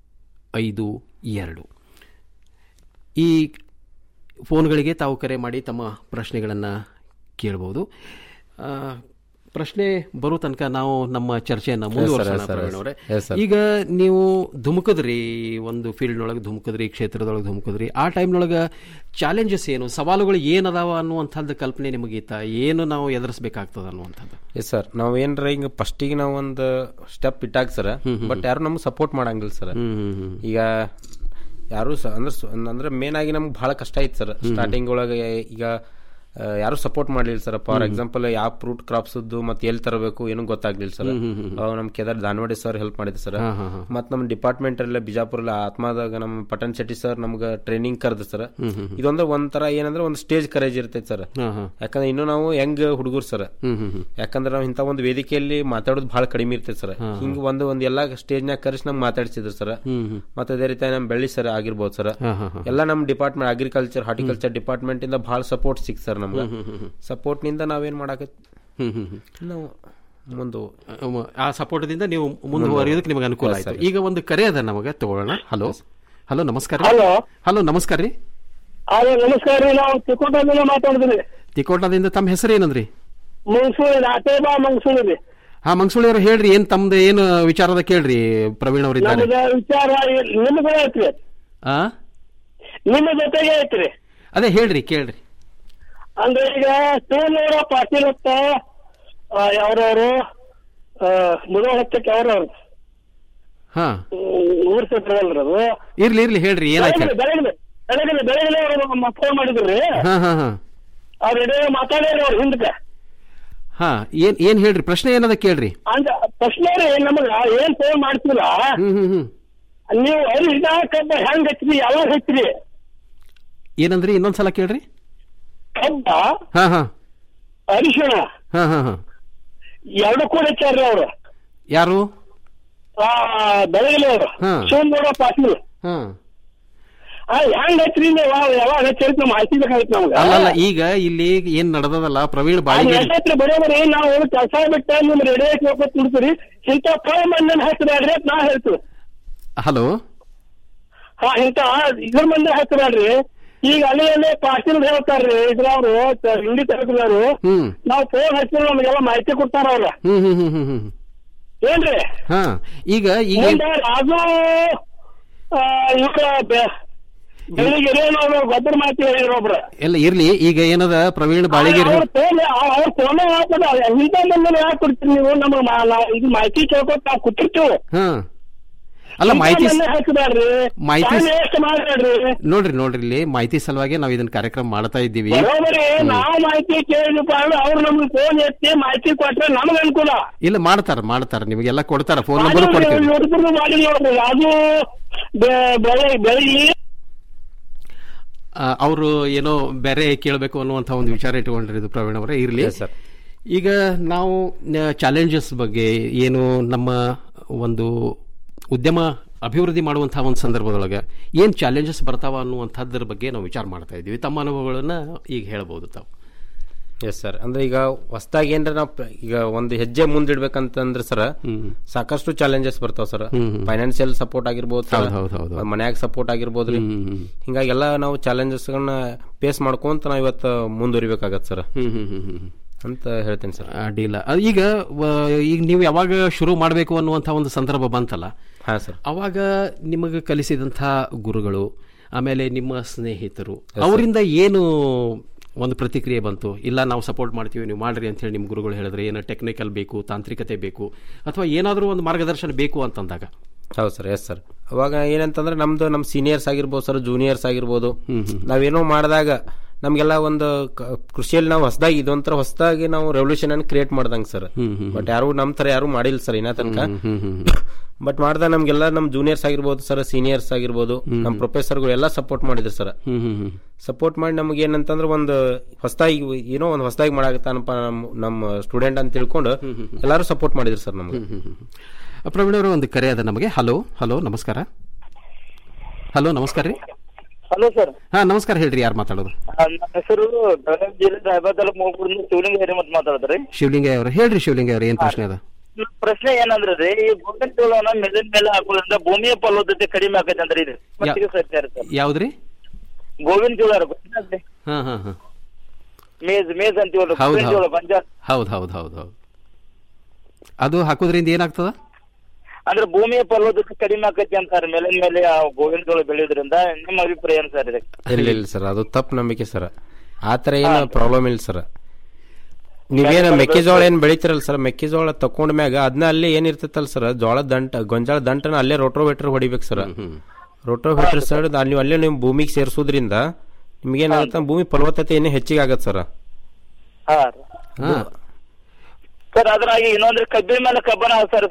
ಐದು ಎರಡು ಈ ಫೋನ್ಗಳಿಗೆ ತಾವು ಕರೆ ಮಾಡಿ ತಮ್ಮ ಪ್ರಶ್ನೆಗಳನ್ನು ಕೇಳ್ಬೋದು ಆ, ಪ್ರಶ್ನೆ ಬರೋ ತನಕ ನಾವು ನಮ್ಮ ಚರ್ಚೆಯನ್ನು ಮುಂದುವರಿಸೋಣ yes, sir, ಪ್ರವೀಣ್ ಅವರೇ. yes, sir. ಈಗ ನೀವು ಧುಮುಕದ್ರಿ ಒಂದು ಫೀಲ್ಡ್ನೊಳಗೆ ಧುಮುಕದ್ರಿ ಕ್ಷೇತ್ರದೊಳಗೆ ಧುಮುಕದ್ರಿ ಆ ಟೈಮ್ನೊಳಗೆ ಚಾಲೆಂಜಸ್ ಏನು ಸವಾಲುಗಳು ಏನದಾವ ಅನ್ನುವಂಥದ್ದು ಕಲ್ಪನೆ ನಿಮಗೀತ ಏನು ನಾವು ಎದುರಿಸಬೇಕಾಗ್ತದ ಅನ್ನುವಂಥದ್ದು ಎಸ್ ಸರ್ ನಾವ್ ಏನ್ರ ಹಿಂಗ ಫಸ್ಟಿಗೆ ನಾವು ಒಂದು ಸ್ಟೆಪ್ ಇಟ್ಟಾಗ ಸರ್ ಬಟ್ ಯಾರು ನಮ್ಗೆ ಸಪೋರ್ಟ್ ಮಾಡಂಗಿಲ್ಲ ಸರ್ ಈಗ ಯಾರು ಸ- ಅಂದ್ರೆ ಸ- ಅಂದ್ರೆ ಮೇನ್ ಆಗಿ ನಮ್ಗೆ ಬಹಳ ಕಷ್ಟ ಐತಿ ಸರ್ ಸ್ಟಾರ್ಟಿಂಗ್ ಒಳಗೆ ಈಗ ಆ, ಯಾರು ಸಪೋರ್ಟ್ ಮಾಡ್ಲಿಲ್ಲ ಸರ್ ಫಾರ್ ಎಕ್ಸಾಂಪಲ್ ಯಾವ ಫ್ರೂಟ್ ಕ್ರಾಪ್ಸ್ ಮತ್ತೆ ಎಲ್ಲಿ ತರಬೇಕು ಏನು ಗೊತ್ತಾಗ್ಲಿಲ್ಲ ಸರ್ ಹ್ಮ್, ಹ್ಮ್, ಹ್ಮ್. ಅವಾಗ ನಮ್ ಕೇದಾರ್ ದಾನವಾಡಿ ಸರ್ ಹೆಲ್ಪ್ ಮಾಡಿದ್ರು ಸರ್ ಹಾ, ಹಾ, ಹಾ. ಮತ್ ನಮ್ ಡಿಪಾರ್ಟ್ಮೆಂಟ್ ಎಲ್ಲ ಬಿಜಾಪುರ ಆತ್ಮದಾಗ ನಮ್ಮ ಪಟನ್ ಶೆಟ್ಟಿ ಸರ್ ನಮ್ಗೆ ಟ್ರೈನಿಂಗ್ ಕರೆದು ಸರ್ ಹ್ಮ್, ಹ್ಮ್, ಹ್ಮ್. ಇದೊಂದು ಒಂಥರ ಏನಂದ್ರೆ ಒಂದು ಸ್ಟೇಜ್ ಕರೇಜ್ ಇರ್ತೈತೆ ಸರ್ ಹಾ, ಹಾ. ಯಾಕಂದ್ರೆ ಇನ್ನು ನಾವು ಯಂಗ್ ಹುಡುಗರು ಸರ್ ಹ್ಮ್, ಹ್ಮ್, ಹ್ಮ್. ಯಾಕಂದ್ರೆ ನಾವು ಇಂಥ ಒಂದು ವೇದಿಕೆಯಲ್ಲಿ ಮಾತಾಡೋದು ಬಹಳ ಕಡಿಮೆ ಇರ್ತೈತೆ ಸರ್ ಹಾ, ಹಾ. ಹಿಂಗ ಒಂದು ಒಂದು ಎಲ್ಲಾ ಸ್ಟೇಜ್ನಾಗ ಕರೆಸಿ ನಮ್ಗೆ ಮಾತಾಡ್ಸಿದ್ರು ಸರ್ ಹ್ಮ್, ಹ್ಮ್. ಮತ್ತೆ ಅದೇ ರೀತಿ ನಮ್ ಬೆಳ್ಳಿ ಸರ್ ಆಗಿರ್ಬೋದು ಸರ್ ಹಾ, ಹಾ, ಹಾ. ಎಲ್ಲ ನಮ್ಮ ಡಿಪಾರ್ಟ್ಮೆಂಟ್ ಅಗ್ರಿಕಲ್ಚರ್ ಹಾರ್ಟಿಕಲ್ಚರ್ ಡಿಪಾರ್ಟ್ಮೆಂಟ್ ಇಂದ ಬಹಳ ಸಪೋರ್ಟ್ ಸಿಕ್ ಸರ್ ನಮ್ಗೆ ಹ್ಮ್, ಹ್ಮ್, ಹ್ಮ್, ಹ್ಮ್. ಸಪೋರ್ಟ್ ನಿಂದ ನಾವೇನ್ ಮಾಡಾಕ ಹ್ಮ್, ಹ್ಮ್, ಹ್ಮ್. ನಾವು ಮುಂದೆ ಆ ಸಪೋರ್ಟ್ದಿಂದ ನೀವು ಮುಂದುವರಿಯೋದಕ್ಕೆ ನಿಮಗೆ ಅನುಕೂಲ Yes, ಆಯ್ತು sir. ಈಗ ಒಂದು ಕರೆ ಅದ ನಮಗೆ ತಗೊಳ್ಳೋಣ ಹಲೋ ಹಲೋ ನಮಸ್ಕಾರ Hello. ಹಲೋ ನಮಸ್ಕಾರ ರೀ ಅದೇ ನಮಸ್ಕಾರ ರೀ ನಾವು ಚಿಕ್ಕೋಟದಿಂದ ಮಾತಾಡಿದ್ರಿ ತಿಕೋಟದಿಂದ ತಮ್ಮ ಹೆಸರು ಏನಂದ್ರಿ ಮಂಗಸೂರಿ ರಾಟೇಬಾ ಮಂಗಸೂರಿ ರೀ ಹಾ ಮಂಗಸೂಳಿ ಅವ್ರು ಹೇಳ್ರಿ ಏನ್ ತಮ್ದು ಏನು ವಿಚಾರದ ಕೇಳ್ರಿ ಪ್ರವೀಣ್ ಅವರಿದ್ದಾರೆ ನಮ್ದ ವಿಚಾರ ನಿಮ್ಗೆ ಐತ್ರಿ ಆ ನಿಮ್ಮ ಜೊತೆಗೆ ಐತ್ರಿ ಅದೇ ಹೇಳ್ರಿ ಕೇಳ್ರಿ ಅಂದ್ರೆ ಈಗ ಶಿವನವರ ಪಾಟೀಲ್ ಅಂತ ಯಾವ್ರವ್ರು ಮುದ ಹತ್ತಕ್ಕೆ ಯಾವ್ರವ್ರು ಹಾ ಊರ್ ಸೇರ್ತಾರಲ್ರಿ ಅದು ಇರ್ಲಿ ಇರ್ಲಿ ಹೇಳ್ರಿ ಏನಾಯ್ತು ಬೆಳಗ್ಗೆ ಬೆಳಗ್ಗೆ ಬೆಳಗ್ಗೆ ಬೆಳಗ್ಗೆ ಅವರು ಫೋನ್ ಮಾಡಿದ್ರಿ ಹಾ ಹಾ ಹಾ ಅವ್ರ ಎಡೆ ಮಾತಾಡ್ಯಾರ ಅವ್ರ ಹಿಂದಕ್ಕೆ ಹಾ ಏನ್ ಏನ್ ಹೇಳ್ರಿ ಪ್ರಶ್ನೆ ಏನದ ಕೇಳ್ರಿ ಅಂದ ಪ್ರಶ್ನೆ ರೀ ನಮಗ ಏನ್ ಫೋನ್ ಮಾಡ್ತೀರಾ ಹ್ಮ್ ಹ್ಮ್ ಹ್ಮ್ ನೀವು ಅರಿಶಿನ ಕಬ್ಬ ಹೆಂಗ್ ಹಚ್ಚಿರಿ ಯಾವಾಗ ಹಚ್ಚಿರಿ ಏನಂದ್ರಿ ಇನ್ನೊಂದ್ಸಲ ಕೇಳ್ರಿ ಕಬ್ಬ ಹಾ ಹಾ ಅರಿಶಿಣ ಹಾ ಹಾ ಹಾ ಎರಡು ಕೂಡ ಹಚ್ಚಾರ್ರಿ ಅವ್ರು ಯಾರು ಆ ಬೆಳಗ್ಗೆ ಅವ್ರು ಹಾ. ಶಿವನಗೌಡ ಪಾಟೀಲ್ ಹಾ ಆ ಹೆಂಗ್ ಹಚ್ಚಿರಿ ನೀವು ಯಾವಾಗ ಹಚ್ಚಿರಿ ನಮ್ಮ ಮಾಹಿತಿ ಬೇಕಾಗಿತ್ತು ನಮ್ಗೆ ಅಲ್ಲಲ್ಲ ಈಗ ಇಲ್ಲಿ ಏನ್ ನಡೆದದಲ್ಲ ಪ್ರವೀಣ್ ಬಾಳಿಗೆ ಎಷ್ಟೈತ್ರಿ ಬರೋಬರಿ ನಾವು ಕೆಲಸ ಬಿಟ್ಟ ನಿಮ್ ರೆಡಿ ಕೇಳ್ಕೊತ ನಿಡ್ತೀರಿ ಇಂಥ ಫಲ ಮಂದಿನ ಹಚ್ಚಬೇಡ್ರಿ ಅಂತ ನಾ ಹೇಳ್ತೀವಿ ಹಲೋ ಹಾ ಇಂಥ ಇದ್ರ ಮಂದಿ ಹಚ್ಚಬೇಡ್ರಿ ಈಗ ಅಲ್ಲಿ ಅಲ್ಲಿ ಪಾಟೀಲ್ ಹೇಳ್ತಾರ್ರಿ ಇದ್ರವ್ರು ಹಿಂದಿ ತರಕದವ್ರು ಹ್ಮ್ ನಾವು ಫೋನ್ ಹಚ್ಚಿದ್ರೆ ನಮಗೆಲ್ಲ ಮಾಹಿತಿ ಕೊಡ್ತಾರ ಅವ್ರ ಹ್ಮ್ ಹ್ಮ್ ಹ್ಮ್ ಹ್ಮ್ ಹ್ಮ್ ಏನ್ರಿ ಹಾ ಈಗ ಈಗ ಮುಂದೆ ರಾಜು ಇವ್ರ ಬೆಳಿಗ್ಗೆ ಹಿರಿಯನವ್ರು ಗೊಬ್ಬರ ಮಾಹಿತಿ ಹೇಳಿದ್ರು ಒಬ್ರು ಎಲ್ಲ ಇರ್ಲಿ ಈಗ ಏನದ ಪ್ರವೀಣ್ ಬಾಳಿಗೆ ಅವ್ರ ಫೋನ್ ಅವ್ರ ಫೋನ್ ಹಾಕದ ಇಂಥ ಮಂದಿನ ಯಾಕೆ ಕೊಡ್ತೀರಿ ನೀವು ನಮಗ್ ಮಾ- ನಾವು ಇದು ಮಾಹಿತಿ ಕೇಳ್ಕೊತ ನಾವು ಕೂತಿರ್ತೀವಿ ಹಾ ಅಲ್ಲ ಮಾಹಿತಿ ಹಚ್ಚಬೇಡ್ರಿ ಮಾಹಿತಿ ಎಷ್ಟು ಮಾಡ್ಬೇಡ್ರಿ ನೋಡ್ರಿ ನೋಡ್ರಿ ಇಲ್ಲಿ ಮಾಹಿತಿ ಸಲುವಾಗಿ ನಾವು ಇದನ್ನ ಕಾರ್ಯಕ್ರಮ ಮಾಡ್ತಾ ಇದ್ದೀವಿ ಬರೋಬರಿ ನಾವು ಮಾಹಿತಿ ಕೇಳಿದಪ್ಪ ಅಂದ್ರೆ ಅವ್ರು ನಮ್ಗೆ ಫೋನ್ ಎತ್ತಿ ಮಾಹಿತಿ ಕೊಟ್ರೆ ನಮ್ಗೆ ಅನುಕೂಲ ಇಲ್ಲ ಮಾಡ್ತಾರ ಮಾಡ್ತಾರ ನಿಮಗೆಲ್ಲ ಕೊಡ್ತಾರ ಫೋನ್ ನಂಬರ್ ಕೊಡ್ತೀವಿ ನೋಡಿದ್ರು ಮಾಡಿ ನೋಡ್ರಿ ಅದು ಬೆ- ಬೆಳೆ ಬೆಳಗ್ಗೆ ಅವರು ಏನೋ ಬೇರೆ ಕೇಳಬೇಕು ಅನ್ನುವಂಥ ಒಂದು ವಿಚಾರ ಇಟ್ಕೊಂಡಿರೋದು ಪ್ರವೀಣ್ ಅವರೇ ಇರಲಿ ಈಗ ನಾವು ಚಾಲೆಂಜಸ್ ಬಗ್ಗೆ ಏನು ನಮ್ಮ ಒಂದು ಉದ್ಯಮ ಅಭಿವೃದ್ಧಿ ಮಾಡುವಂತಹ ಒಂದು ಸಂದರ್ಭದೊಳಗೆ ಏನು ಚಾಲೆಂಜಸ್ ಬರ್ತಾವ ಅನ್ನುವಂಥದ್ರ ಬಗ್ಗೆ ನಾವು ವಿಚಾರ ಮಾಡ್ತಾ ಇದ್ದೀವಿ ತಮ್ಮ ಅನುಭವಗಳನ್ನ ಈಗ ಹೇಳ್ಬೋದು ತಾವು ಎಸ್ ಸರ್ ಅಂದ್ರೆ ಈಗ ಹೊಸದಾಗಿ ಏನ್ರ ನಾವು ಪ್ರ- ಈಗ ಒಂದು ಹೆಜ್ಜೆ ಮುಂದಿಡ್ಬೇಕಂತಂದ್ರೆ ಸರ್ ಸಾಕಷ್ಟು ಚಾಲೆಂಜಸ್ ಬರ್ತಾವ sir hmm, hmm. Financial support ಆಗಿರ್ಬೋದು sir. ಹೌದ್, ಹೌದ್, ಹೌದ್, ಹೌದ್. ಮನ್ಯಾಗ ಸಪೋರ್ಟ್ ಆಗಿರ್ಬೋದು ರೀ ಹಿಂಗಾಗಿ ಎಲ್ಲ ನಾವು ಚಾಲೆಂಜಸ್ ಗಳನ್ನ ಫೇಸ್ ಮಾಡ್ಕೊಂತ ನಾವು ಇವತ್ತು ಮುಂದುವರಿಬೇಕಾಗತ್ತೆ ಸರ್ ಹ್ಮ್ ಹ್ಮ್ ಹ್ಮ್ ಹ್ಮ್ ಅಂತ ಹೇಳ್ತೇನೆ ಸರ್ ಅಡ್ಡಿಲ್ಲ ಅದು ಈಗ ವ- ಈಗ ನೀವು ಯಾವಾಗ ಶುರು ಮಾಡಬೇಕು ಅನ್ನುವಂಥ ಒಂದು ಸಂದರ್ಭ ಬಂತಲ್ಲ ಹಾ ಸರ್ ಅವಾಗ ನಿಮಗೆ ಕಲಿಸಿದಂಥ ಗುರುಗಳು ಆಮೇಲೆ ನಿಮ್ಮ ಸ್ನೇಹಿತರು ಅವರಿಂದ ಏನು ಒಂದು ಪ್ರತಿಕ್ರಿಯೆ ಬಂತು ಇಲ್ಲ ನಾವು ಸಪೋರ್ಟ್ ಮಾಡ್ತೀವಿ ನೀವು ಮಾಡ್ರಿ ಅಂತ ಹೇಳಿ ನಿಮ್ಮ ಗುರುಗಳು ಹೇಳಿದ್ರೆ ಏನು ಟೆಕ್ನಿಕಲ್ ಬೇಕು ತಾಂತ್ರಿಕತೆ ಬೇಕು ಅಥವಾ ಏನಾದರೂ ಒಂದು ಮಾರ್ಗದರ್ಶನ ಬೇಕು ಅಂತಂದಾಗ ಹೌದು ಸರ್ ಎಸ್ ಸರ್ ಅವಾಗ ಏನಂತಂದ್ರೆ ನಮ್ದು ನಮ್ಮ ಸೀನಿಯರ್ಸ್ ಆಗಿರ್ಬೋದು ಸರ್ ಜೂನಿಯರ್ಸ್ ಆಗಿರ್ಬೋದು ನಾವೇನೋ ಮಾಡಿದಾಗ ನಮ್ಗೆಲ್ಲ ಒಂದು ಕ- ಕೃಷಿಯಲ್ಲಿ ನಾವು ಹೊಸದಾಗಿ ಇದೊಂಥರ ಹೊಸದಾಗಿ ನಾವು ರೆವಲ್ಯೂಷನ್ ಅನ್ನು ಕ್ರಿಯೇಟ್ ಮಾಡ್ದಂಗೆ ಸರ್ ಬಟ್ ಯಾರು ನಮ್ ತರ ಯಾರು ಮಾಡಿಲ್ಲ ಸರ್ ಇನ್ನ ತನಕ ಬಟ್ ಮಾಡ್ದ ನಮ್ಗೆಲ್ಲ ನಮ್ ಜೂನಿಯರ್ಸ್ ಆಗಿರ್ಬೋದು ಸರ್ ಸೀನಿಯರ್ಸ್ ಆಗಿರ್ಬೋದು ನಮ್ ಪ್ರೊಫೆಸರ್ಗಳು ಎಲ್ಲ ಸಪೋರ್ಟ್ ಮಾಡಿದ್ರು ಸರ್ ಸಪೋರ್ಟ್ ಮಾಡಿ ನಮ್ಗೆ ಏನಂತಂದ್ರೆ ಒಂದು ಹೊಸದಾಗಿ ಏನೋ ಒಂದು ಹೊಸದಾಗಿ ಮಾಡಾಕತ್ತಾನಪ್ಪ ನಮ್ಮ ನಮ್ಮ ಸ್ಟೂಡೆಂಟ್ ಅಂತ ತಿಳ್ಕೊಂಡು ಎಲ್ಲರೂ ಸಪೋರ್ಟ್ ಮಾಡಿದ್ರು ಸರ್ ನಮ್ಗೆ ಪ್ರವೀಣ್ ಅವರು ಒಂದು ಕರೆ ಅದ ನಮಗೆ ಹಲೋ ಹಲೋ ನಮಸ್ಕಾರ ಹಲೋ ನಮಸ್ಕಾರ ರೀ ಹಲೋ ಸರ್ ಹಾ ನಮಸ್ಕಾರ ಹೇಳ್ರಿ ಯಾರು ಮಾತಾಡೋದು ನನ್ನ ಹೆಸರು ಬೆಳಗಾವಿ ಜಿಲ್ಲೆ ರಾಯಬಾಗ್ ತಾಲೂಕು ಮೂಗೂರಿಂದ ಶಿವಲಿಂಗ ಹಿರೇಮತ್ ಮಾತಾಡ್ತಾರೆ ಶಿವಲಿಂಗ ಅವರು ಹೇಳ್ರಿ ಶಿವಲಿಂಗ ಅವ್ರು ಏನ್ ಪ್ರಶ್ನೆ ಅದ ಪ್ರಶ್ನೆ ಏನಂದ್ರೆ ರೀ ಈ ಗೋವಿನ ಜೋಳನ ಮೇಲಿನ ಮೇಲೆ ಹಾಕೋದ್ರಿಂದ ಭೂಮಿಯ ಫಲವತ್ತತೆ ಕಡಿಮೆ ಆಗೈತೆ ಅಂದ್ರೆ ಇದು ಮತ್ತಿಗೆ ಸತ್ಯ ರೀ ಸರ್ ಯಾವ್ದ್ರಿ ಗೋವಿನ ಜೋಳ ರೀ, ಗೊತ್ತಿಲ್ಲ ಹಾ ಹಾ ಹಾ ಮೇಜ್ ಮೇಜ್ ಅಂತೀವಲ್ಲ ಹೌದು ಗೋವಿನ ಜೋಳ ಬಂಜಾರ ಹೌದು ಹೌದು ಹೌದು ಹೌದು ಅದು ಹಾಕೋದ್ರಿಂದ ಏನಾಗ್ತದ ಅಂದ್ರೆ ಭೂಮಿಯ ಫಲವತ್ತತೆ ಕಡಿಮೆ ಆಕೈತಿ ಅಂತಾರೆ ಮೇಲಿನ ಮೇಲೆ ಆ ಗೋವಿನ ಜೋಳ ಬೆಳೆಯೋದ್ರಿಂದ ನಿಮ್ಮ ಅಭಿಪ್ರಾಯ ಏನು ಸರ್ ಇದಕ್ಕೆ ಇಲ್ಲ ಇಲ್ಲ ಸರ್ ಅದು ತಪ್ಪು ನಂಬಿಕೆ ಸರ್ ಆ ಥರ ಏನು ಪ್ರಾಬ್ಲಮ್ ಇಲ್ಲ ಸರ್ ನೀವೇನು ಮೆಕ್ಕೆಜೋಳ ಏನು ಬೆಳಿತಿರಲ್ಲ ಸರ್ ಮೆಕ್ಕೆಜೋಳ ತಕೊಂಡ ಮ್ಯಾಗ ಅದನ್ನ ಅಲ್ಲಿ ಏನಿರ್ತೈತಲ್ಲ ಸರ್ ಜೋಳದ ದಂಟ ಗೊಂಜಾಳ ದಂಟನ ಅಲ್ಲೇ ರೋಟ್ರೋವೇಟ್ರ್ ಹೊಡಿಬೇಕು ಸರ್ ರೋಟ್ರೋವೇಟ್ರ್ ಸರ್ ನೀವು ಅಲ್ಲೇ ನೀವು ಭೂಮಿಗೆ ಸೇರಿಸೋದ್ರಿಂದ ನಿಮ್ಗೇನಾಗುತ್ತೆ ಭೂಮಿ ಫಲವತ್ತತೆ ಇನ್ನೂ ಹೆಚ್ಚಿಗೆ ಆಗತ್ತೆ ಸರ್ ಹಾ ಹಾ ಸರ್ ಅದ್ರಾಗಿ ಇನ್ನೊಂದ್ರೆ ಕಬ್ಬಿನ ಮೇಲೆ ಕಬ್ಬನ ಹಾಕ್ತಾರೆ